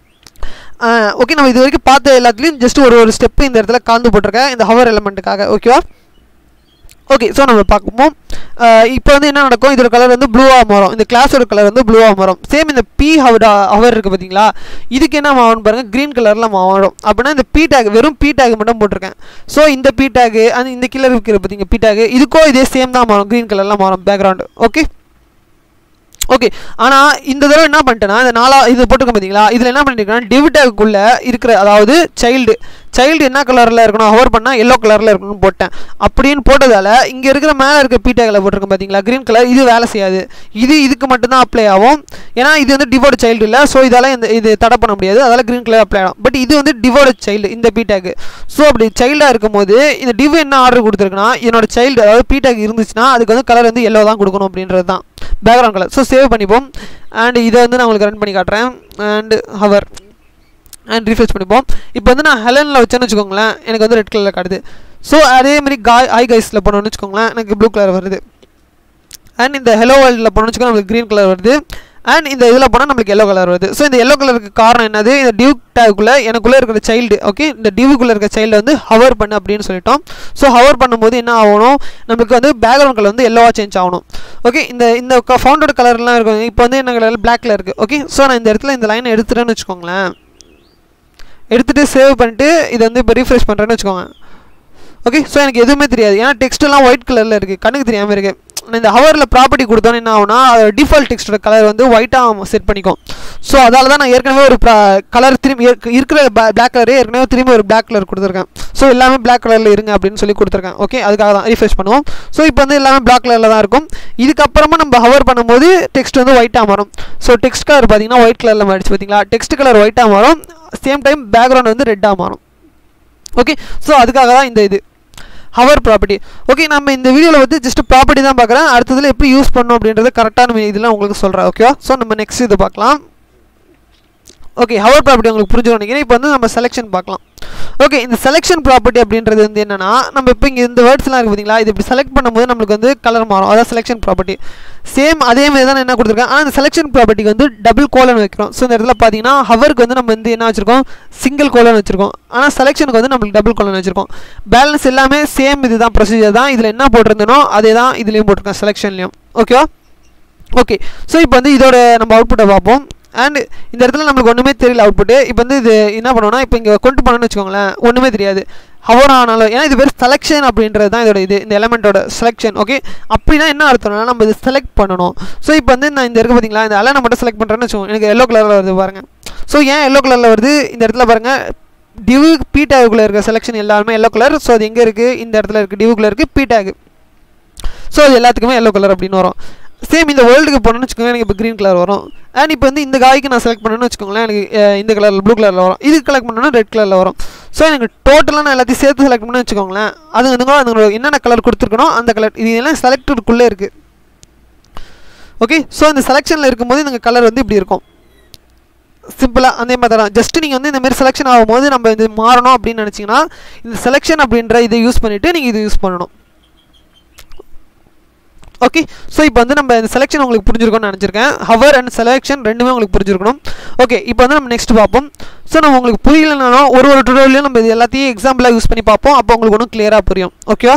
ஓகே நம்ம இது வரைக்கும் பார்த்த எல்லாத்துலேயும் ஜஸ்ட் ஒரு ஒரு ஸ்டெப்பு இந்த இடத்துல கலந்து போட்டிருக்கேன் இந்த ஹவர் எலமெண்ட்டுக்காக ஓகேவா ஓகே ஸோ நம்ம பார்ப்போம் இப்போ வந்து என்ன நடக்கும் இதோட கலர் வந்து ப்ளூவாக மாறும் இந்த கிளாஸோட கலர் வந்து ப்ளூவாக மாறும் சேம் இந்த பி ஹவர் ஹவர் இருக்குது பார்த்தீங்களா இதுக்கு என்ன மாறும் பாருங்கள் க்ரீன் கலரில் மாறும் அப்படின்னா இந்த பி டேக் வெறும் பி டேக் மட்டும் போட்டிருக்கேன் ஸோ இந்த பி டேக்கு அந்த இந்த கீழே இருக்கிற பார்த்தீங்க பி டேக் இதுக்கோ இதே சேம் தான் மாறும் க்ரீன் கலரில் மாறும் பேக்ரவுண்டு ஓகே ஓகே ஆனால் இந்த தடவை என்ன பண்ணிட்டேன்னா இந்த நாலா இது போட்டுருக்கோம் பார்த்தீங்களா இதில் என்ன பண்ணியிருக்கேன் டிவிடாக்குள்ளே இருக்கிற அதாவது சைல்டு சைல்டு என்ன கலரில் இருக்கணும் ஹவர் பண்ணால் எல்லோ கலரில் இருக்கணும்னு போட்டேன் அப்படின்னு போட்டதால் இங்கே இருக்கிற மேலே இருக்க பீட்டாக்கில் போட்டிருக்கோம் பார்த்தீங்களா க்ரீன் கலர் இது வேலை செய்யாது இது இதுக்கு மட்டும்தான் அப்ளை ஆகும் ஏன்னா இது வந்து டிவோர்டு சைல்டு இல்லை ஸோ இதால் இந்த இது தடை பண்ண முடியாது அதால் க்ரீன் கலர் அப்ளை ஆகும் பட் இது வந்து டிவோர்டு சைல்டு இந்த பீட்டாக்கு ஸோ அப்படி சைல்டாக இருக்கும்போது இந்த டிவ் என்ன ஆர்டர் கொடுத்துருக்குன்னா என்னோட சைல்டு அதாவது பீட்டாக் இருந்துச்சுன்னா அதுக்கு வந்து கலர் வந்து எல்லோ தான் கொடுக்கணும் அப்படின்றது தான் பேக்ரவுண்ட் கலர் ஸோ சேவ் பண்ணிப்போம் அண்ட் இதை வந்து நான் உங்களுக்கு ரன் பண்ணி காட்டுறேன் அண்டு ஹவர் அண்ட் ரீஃப்ரெஷ் பண்ணிப்போம் இப்போ வந்து நான் ஹெலனில் வச்சேன்னு வச்சுக்கோங்களேன் எனக்கு வந்து ரெட் கலரில் காட்டுது ஸோ அதே மாதிரி காய் ஐ கைஸில் போனோம்னு வச்சுக்கோங்களேன் எனக்கு ப்ளூ கலர் வருது அண்ட் இந்த ஹெலோ வேர்ல்டில் போனோம்னு வச்சுக்கோங்க நம்மளுக்கு க்ரீன் கலர் வருது அண்ட் இந்த இதில் போனால் நம்மளுக்கு எல்லோ கலர் வருது ஸோ இந்த எல்லோ கலருக்கு காரணம் என்னது இந்த டியூ டேக்குள்ளே எனக்குள்ளே இருக்கிற சைல்டு ஓகே இந்த டியூக்குள்ளே இருக்கிற சைல்டு வந்து ஹவர் பண்ணு அப்படின்னு சொல்லிட்டோம் ஸோ ஹவர் பண்ணும்போது என்ன ஆகணும் நம்மளுக்கு வந்து பேக்ரவுண்ட் கலர் வந்து எல்லோவாக சேஞ்ச் ஆகணும் ஓகே இந்த இந்த ஃபவுண்டோட கலர்லாம் இருக்கும் இப்போ வந்து என்ன கலர் பிளாக்ல இருக்குது ஓகே ஸோ நான் இந்த இடத்துல இந்த லைனை எடுத்துட்டேன்னு வச்சுக்கோங்களேன் எடுத்துகிட்டு சேவ் பண்ணிட்டு இதை வந்து இப்போ ரீஃப்ரெஷ் பண்ணுறேன்னு வச்சுக்கோங்க ஓகே ஸோ எனக்கு எதுவுமே தெரியாது ஏன்னா டெக்ஸ்ட்லாம் ஒயிட் கலரில் இருக்குது கண்ணுக்கு தெரியாமல் இருக்குது நான் இந்த ஹவரில் ப்ராப்பர்ட்டி கொடுத்தோன்னு என்ன ஆகுனா டிஃபால்ட் டெக்ஸ்டோட கலர் வந்து ஒயிட்டாக செட் பண்ணிக்கும் ஸோ அதால தான் நான் ஏற்கனவே ஒரு கலர் திரும்பி இருக்கிற பிளாக் கலரே ஏற்கனவே திரும்பி ஒரு பிளாக் கலர் கொடுத்துருக்கேன் ஸோ எல்லாமே பிளாக் கலரில் இருங்க அப்படின்னு சொல்லி கொடுத்துருக்கேன் ஓகே அதுக்காக தான் ரீஃப்ரெஷ் பண்ணுவோம் ஸோ இப்போ வந்து எல்லாமே பிளாக் கலரில் தான் இருக்கும் இதுக்கப்புறமா நம்ம ஹவர் பண்ணும்போது டெக்ஸ்ட் வந்து ஒயிட்டாக மாறும் ஸோ டெக்ஸ்ட் கலர் பார்த்தீங்கன்னா ஒயிட் கலரில் மாறிடுச்சு பார்த்தீங்களா டெக்ஸ்ட் கலர் ஒயிட்டாக மாறும் சேம் டைம் பேக்ரவுண்ட் வந்து ரெட்டாக மாறும் ஓகே ஸோ அதுக்காக தான் இந்த இது ஹவர் ப்ராப்பர்ட்டி ஓகே நம்ம இந்த வீடியோவில் வந்து ஜஸ்ட் ப்ராப்பர்ட்டி தான் பார்க்குறேன் அடுத்ததில் எப்படி யூஸ் பண்ணணும் அப்படின்றது கரெக்டான இதெல்லாம் உங்களுக்கு சொல்கிறேன் ஓகேவா ஸோ நம்ம நெக்ஸ்ட் இது பார்க்கலாம் ஓகே ஹவர் ப்ராப்பர்ட்டி உங்களுக்கு புரிஞ்சு நினைக்கிறேன் இப்போ வந்து நம்ம செலெக்ஷன் பார்க்கலாம் ஓகே இந்த செலெக்ஷன் ப்ராப்பர்ட்டி அப்படின்றது வந்து என்னன்னா நம்ம இப்போ இங்கே இந்த வேர்ட்ஸ்லாம் இருக்குது பார்த்தீங்களா இது இப்படி செலக்ட் பண்ணும்போது நம்மளுக்கு வந்து கலர் மாறும் அதான் செலெக்ஷன் ப்ராப்பர்ட்டி சேம் அதே மாதிரி தான் நான் என்ன கொடுத்துருக்கேன் ஆனால் இந்த செலெக்ஷன் ப்ராப்பர்ட்டிக்கு வந்து டபுள் கோலன் வைக்கிறோம் ஸோ இந்த இடத்துல பார்த்தீங்கன்னா ஹவருக்கு வந்து நம்ம வந்து என்ன வச்சிருக்கோம் சிங்கிள் கோலன் வச்சிருக்கோம் ஆனால் செலெக்ஷனுக்கு வந்து நம்மளுக்கு டபுள் கோலன் வச்சிருக்கோம் பேலன்ஸ் எல்லாமே சேம் இது தான் ப்ரொசீஜர் தான் இதில் என்ன போட்டிருந்தனோ அதே தான் இதுலேயும் போட்டிருக்கேன் செலெக்ஷன்லையும் ஓகேவா ஓகே ஸோ இப்போ வந்து இதோட நம்ம அவுட்புட்டை பார்ப்போம் அண்ட் இந்த இடத்துல நம்மளுக்கு ஒன்றுமே தெரியல அவுட்புட்டு இப்போ வந்து இது என்ன பண்ணுவோம்னா இப்போ இங்கே கொண்டு போனோம்னு வச்சுக்கோங்களேன் ஒன்றுமே தெரியாது ஹவர் ஆனாலும் ஏன்னா இது பேர் செலெக்ஷன் அப்படின்றது தான் இதோட இது இந்த எலமெண்ட்டோட செலெக்ஷன் ஓகே அப்படின்னா என்ன அர்த்தம்னா நம்ம இது செலக்ட் பண்ணணும் ஸோ இப்போ வந்து நான் இந்த இருக்கு பார்த்தீங்களா இந்த அலை மட்டும் செலக்ட் பண்ணுறேன்னு வச்சுக்கோங்க எனக்கு எல்லோ கலரில் வருது பாருங்கள் ஸோ ஏன் எல்லோ கலரில் வருது இந்த இடத்துல பாருங்கள் டிவு பி டேகுள்ளே இருக்க செலெக்ஷன் எல்லாருமே எல்லோ கலர் ஸோ அது எங்கே இருக்குது இந்த இடத்துல இருக்குது டிவுக்குள்ளே இருக்குது பி டேக் ஸோ அது எல்லாத்துக்குமே எல்லோ கலர் அப்படின்னு வரும் சேம் இந்த வேர்ல்டுக்கு போனோம்னு வச்சுக்கோங்க எனக்கு இப்போ க்ரீன் கலர் வரும் அண்ட் இப்போ வந்து இந்த காய்க்கு நான் செலக்ட் பண்ணணும்னு வச்சுக்கோங்களேன் எனக்கு இந்த கலரில் ப்ளூ கலரில் வரும் இது கலெக்ட் பண்ணணும்னா ரெட் கலரில் வரும் ஸோ எனக்கு டோட்டலாக நான் எல்லாத்தையும் சேர்த்து செலக்ட் பண்ணணும்னு வச்சுக்கோங்களேன் அது வந்து அதுங்களோட என்னென்ன கலர் கொடுத்துருக்கணும் அந்த கலர் இது எல்லாம் செலக்டருக்குள்ளே இருக்குது ஓகே ஸோ இந்த செலெக்ஷனில் இருக்கும்போது இந்த கலர் வந்து இப்படி இருக்கும் சிம்பிளாக அதே மாதிரி தான் ஜஸ்ட் நீங்கள் வந்து இந்த மாதிரி செலெக்ஷன் ஆகும்போது நம்ம இது மாறணும் அப்படின்னு நினச்சிங்கன்னா இந்த செலெக்ஷன் அப்படின்ற இதை யூஸ் பண்ணிவிட்டு நீங்கள் இது யூஸ் பண்ணணும் ஓகே ஸோ இப்போ வந்து நம்ம இந்த செலெக்ஷன் உங்களுக்கு புரிஞ்சிருக்கும்னு நினச்சிருக்கேன் ஹவர் அண்ட் செலெக்ஷன் ரெண்டுமே உங்களுக்கு புரிஞ்சிருக்கணும் ஓகே இப்போ வந்து நம்ம நெக்ஸ்ட் பார்ப்போம் ஸோ நம்ம உங்களுக்கு புரியலனாலும் ஒரு ஒரு டுடோரியலையும் நம்ம இது எல்லாத்தையும் எக்ஸாம்பிளாக யூஸ் பண்ணி பார்ப்போம் அப்போ உங்களுக்கு ஒன்றும் கிளியராக புரியும் ஓகேவா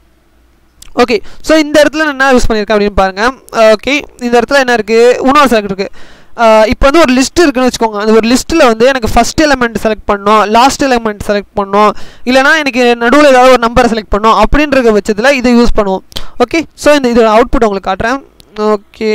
ஓகே ஸோ இந்த இடத்துல நான் என்ன யூஸ் பண்ணியிருக்கேன் அப்படின்னு பாருங்கள் ஓகே இந்த இடத்துல என்ன இருக்குது இன்னொரு செலக்ட் இருக்குது இப்போ வந்து ஒரு லிஸ்ட் இருக்குன்னு வச்சுக்கோங்க அந்த ஒரு லிஸ்ட்டில் வந்து எனக்கு ஃபஸ்ட் எலமெண்ட் செலக்ட் பண்ணோம் லாஸ்ட் எலமெண்ட் செலக்ட் பண்ணோம் இல்லைனா எனக்கு நடுவில் ஏதாவது ஒரு நம்பரை செலக்ட் பண்ணோம் அப்படின்ற பட்சத்தில் இதை யூஸ் பண்ணுவோம் ஓகே ஸோ இந்த இதோட அவுட்புட் உங்களுக்கு காட்டுறேன் ஓகே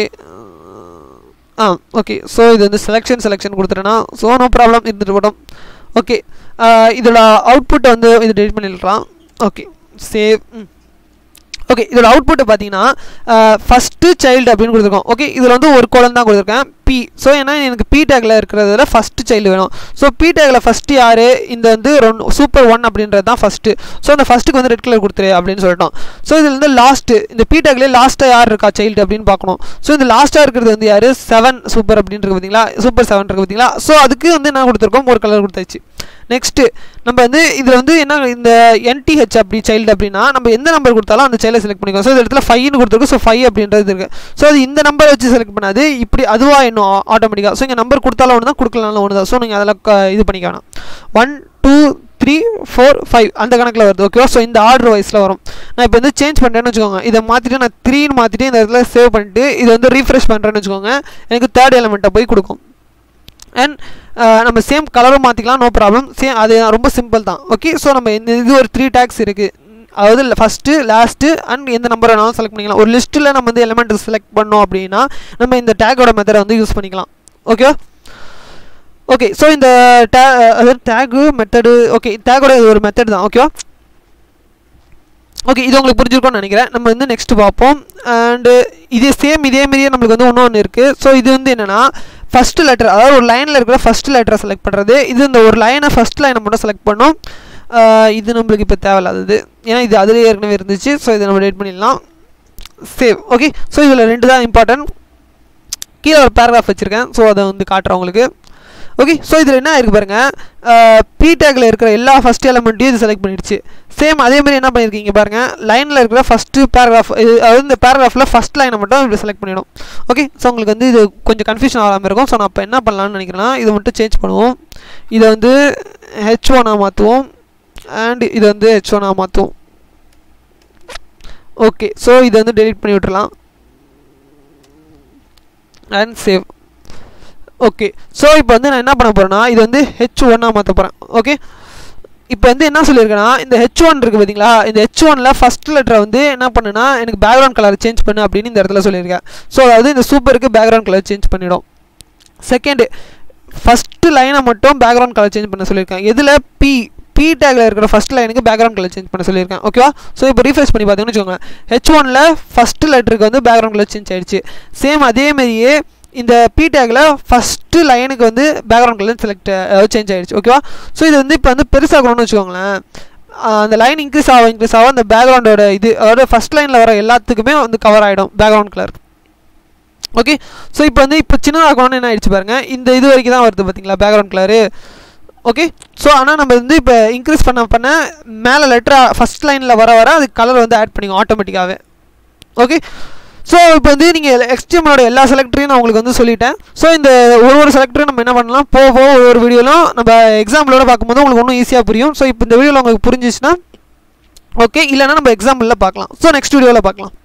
ஆ ஓகே ஸோ இது வந்து செலெக்ஷன் செலெக்ஷன் கொடுத்துட்டேன்னா ஸோ நோ ப்ராப்ளம் இருந்துட்டு போட்டோம் ஓகே இதோட அவுட்புட்டை வந்து இது டெலிட் பண்ணிடலாம் ஓகே சேவ் ம் ஓகே இதோட அவுட்புட்டை பார்த்தீங்கன்னா ஃபஸ்ட்டு சைல்டு அப்படின்னு கொடுத்துருக்கோம் ஓகே இதில் வந்து ஒரு கோலம் தான் கொடுத்துருக்கேன் பி ஸோ ஏன்னா எனக்கு பி டேக்கில் இருக்கிறதுல ஃபஸ்ட்டு சைல்டு வேணும் ஸோ பி டேக்கில் ஃபஸ்ட்டு யார் இந்த வந்து ரெண்டு சூப்பர் ஒன் அப்படின்றது தான் ஃபஸ்ட்டு ஸோ அந்த ஃபஸ்ட்டுக்கு வந்து ரெட் கலர் கொடுத்துரு அப்படின்னு சொல்லிட்டோம் ஸோ இதில் வந்து லாஸ்ட்டு இந்த பி டேக்லேயே லாஸ்ட்டாக யார் இருக்கா சைல்டு அப்படின்னு பார்க்கணும் ஸோ இந்த லாஸ்ட்டாக இருக்கிறது வந்து யார் செவன் சூப்பர் அப்படின்னு இருக்கு பார்த்தீங்களா சூப்பர் செவன் இருக்கு பார்த்தீங்களா ஸோ அதுக்கு வந்து என்ன கொடுத்துருக்கோம் ஒரு கலர் கொடுத்தாச்சு நெக்ஸ்ட்டு நம்ம வந்து இதில் வந்து என்ன இந்த என்டிஹெச் அப்படி சைல்டு அப்படின்னா நம்ம எந்த நம்பர் கொடுத்தாலும் அந்த சைல்டை செலக்ட் பண்ணிக்கோம் ஸோ இந்த இடத்துல ஃபைவ்னு கொடுத்துருக்கோம் ஸோ ஃபைவ் அப்படின்றது இருக்குது ஸோ அது இந்த நம்பர் வச்சு செலக்ட் பண்ணாது இப்படி அதுவாக இன்னும் ஆட்டோமேட்டிக்காக ஸோ இங்கே நம்பர் கொடுத்தாலும் ஒன்று தான் கொடுக்கலனாலும் ஒன்று தான் ஸோ நீங்கள் அதில் இது பண்ணிக்க வேணாம் one two three four five அந்த கணக்கில் வருது ஓகேவா ஸோ இந்த ஆர்டர் வைஸில் வரும் நான் இப்போ வந்து சேஞ்ச் பண்ணுறேன்னு வச்சுக்கோங்க இதை மாற்றிட்டு நான் த்ரீன்னு மாற்றிட்டு இந்த இடத்துல சேவ் பண்ணிட்டு இதை வந்து ரீஃப்ரெஷ் பண்ணுறேன்னு வச்சுக்கோங்க எனக்கு தேர்ட் எலமெண்ட்டை போய் கொடுக்கும் அண்ட் நம்ம சேம் கலரும் மாற்றிக்கலாம் நோ ப்ராப்ளம் சேம் அது ரொம்ப சிம்பிள் தான் ஓகே ஸோ நம்ம இந்த இது ஒரு த்ரீ டேக்ஸ் இருக்குது அதாவது ஃபஸ்ட்டு லாஸ்ட்டு அண்ட் எந்த நம்பர் வேணாலும் செலக்ட் பண்ணிக்கலாம் ஒரு லிஸ்ட்டில் நம்ம வந்து எலிமெண்ட் செலக்ட் பண்ணோம் அப்படின்னா நம்ம இந்த டேக்கோட மெத்தடை வந்து யூஸ் பண்ணிக்கலாம் ஓகேவா ஓகே ஸோ இந்த டே அதாவது டேகு மெத்தடு ஓகே டேகோட இது ஒரு மெத்தட் தான் ஓகேவா ஓகே இது உங்களுக்கு புரிஞ்சிருக்கும்னு நினைக்கிறேன் நம்ம வந்து நெக்ஸ்ட் பார்ப்போம் அண்டு இதே சேம் இதே மாதிரியே நம்மளுக்கு வந்து இன்னொன்று இருக்குது ஸோ இது வந்து என்னென்னா ஃபஸ்ட்டு லெட்டர் அதாவது ஒரு லைனில் இருக்கிற ஃபஸ்ட் லெட்டரை செலக்ட் பண்ணுறது இது இந்த ஒரு லைனை ஃபஸ்ட் லைனை மட்டும் செலக்ட் பண்ணோம் இது நம்மளுக்கு இப்போ தேவையில்லாதது ஏன்னா இது அதுலேயே ஏற்கனவே இருந்துச்சு ஸோ இதை நம்ம டேட் பண்ணிடலாம் சேவ் ஓகே ஸோ இதில் ரெண்டு தான் இம்பார்ட்டன்ட் கீழே ஒரு பேராகிராஃப் வச்சுருக்கேன் ஸோ அதை வந்து காட்டுறேன் உங்களுக்கு ஓகே ஸோ இதில் என்ன இருக்கு பாருங்கள் பி டேக்கில் இருக்கிற எல்லா ஃபஸ்ட் எலமெண்ட்டையும் இது செலக்ட் பண்ணிடுச்சு சேம் அதே மாதிரி என்ன பண்ணியிருக்கீங்க பாருங்கள் லைனில் இருக்கிற ஃபஸ்ட்டு பேராகிராஃப் இது அதாவது இந்த பேராகிராஃபில் ஃபஸ்ட் லைனை மட்டும் இப்படி செலக்ட் பண்ணிடும் ஓகே ஸோ உங்களுக்கு வந்து இது கொஞ்சம் கன்ஃபியூஷன் ஆகாமல் இருக்கும் ஸோ நான் இப்போ என்ன பண்ணலாம்னு நினைக்கிறேன்னா இது மட்டும் சேஞ்ச் பண்ணுவோம் இதை வந்து ஹெச் ஒனாக மாற்றுவோம் அண்ட் இது வந்து ஹெச் ஒனாக மாற்றுவோம் ஓகே ஸோ இதை வந்து டெலிட் பண்ணி விட்டுறலாம் அண்ட் சேவ் ஓகே ஸோ இப்போ வந்து நான் என்ன பண்ண போகிறேன்னா இது வந்து ஹெச் ஒன்னாக மாற்ற போகிறேன் ஓகே இப்போ வந்து என்ன சொல்லியிருக்கேன்னா இந்த ஹெச் ஒன் இருக்குது பார்த்தீங்களா இந்த ஹெச் ஒனில் ஃபஸ்ட் லெட்டரை வந்து என்ன பண்ணுன்னா எனக்கு பேக்ரவுண்ட் கலர் சேஞ்ச் பண்ணு அப்படின்னு இந்த இடத்துல சொல்லியிருக்கேன் ஸோ அதாவது இந்த சூப்பருக்கு பேக்ரவுண்ட் கலர் சேஞ்ச் பண்ணிடும் செகண்டு ஃபஸ்ட்டு லைனை மட்டும் பேக்ரவுண்ட் கலர் சேஞ்ச் பண்ண சொல்லியிருக்கேன் எதில் பி பி டேக்கில் இருக்கிற ஃபஸ்ட் லைனுக்கு பேக்ரவுண்ட் கலர் சேஞ்ச் பண்ண சொல்லியிருக்கேன் ஓகேவா ஸோ இப்போ ரீஃப்ரெஷ் பண்ணி பார்த்தீங்கன்னு வச்சுக்கோங்க ஹெச் ஒனில் ஃபஸ்ட்டு லெட்டருக்கு வந்து பேக்ரவுண்ட் கலர் சேஞ்ச் ஆயிடுச்சு சேம் அதே மாதிரியே இந்த பி டேக்கில் ஃபஸ்ட்டு லைனுக்கு வந்து பேக்ரவுண்ட் கலர் செலக்ட் சேஞ்ச் ஆகிடுச்சு ஓகேவா ஸோ இது வந்து இப்போ வந்து பெருசாகணும்னு வச்சுக்கோங்களேன் அந்த லைன் இன்க்ரீஸ் ஆகும் இன்க்ரீஸ் ஆகும் அந்த பேக்ரவுண்டோட இது அதாவது ஃபஸ்ட் லைனில் வர எல்லாத்துக்குமே வந்து கவர் ஆகிடும் பேக்ரவுண்ட் கலர் ஓகே ஸோ இப்போ வந்து இப்போ சின்னதாகணும்னு என்ன ஆயிடுச்சு பாருங்கள் இந்த இது வரைக்கும் தான் வருது பார்த்தீங்களா பேக்ரவுண்ட் கலரு ஓகே ஸோ ஆனால் நம்ம வந்து இப்போ இன்க்ரீஸ் பண்ண பண்ண மேலே லெட்டராக ஃபஸ்ட் லைனில் வர வர அது கலர் வந்து ஆட் பண்ணிக்கும் ஆட்டோமேட்டிக்காகவே ஓகே ஸோ இப்போ வந்து நீங்கள் எக்ஸ்டிஎம்மோட எல்லா செலக்டரையும் நான் உங்களுக்கு வந்து சொல்லிட்டேன் ஸோ இந்த ஒரு ஒரு செலக்டரையும் நம்ம என்ன பண்ணலாம் போக போக ஒரு ஒரு வீடியோலும் நம்ம எக்ஸாம்பிளோட பார்க்கும்போது உங்களுக்கு ஒன்றும் ஈஸியாக புரியும் ஸோ இப்போ இந்த வீடியோவில் உங்களுக்கு புரிஞ்சிச்சுன்னா ஓகே இல்லைனா நம்ம எக்ஸாம்பிளில் பார்க்கலாம் ஸோ நெக்ஸ்ட் வீடியோவில் பார்க்கலாம்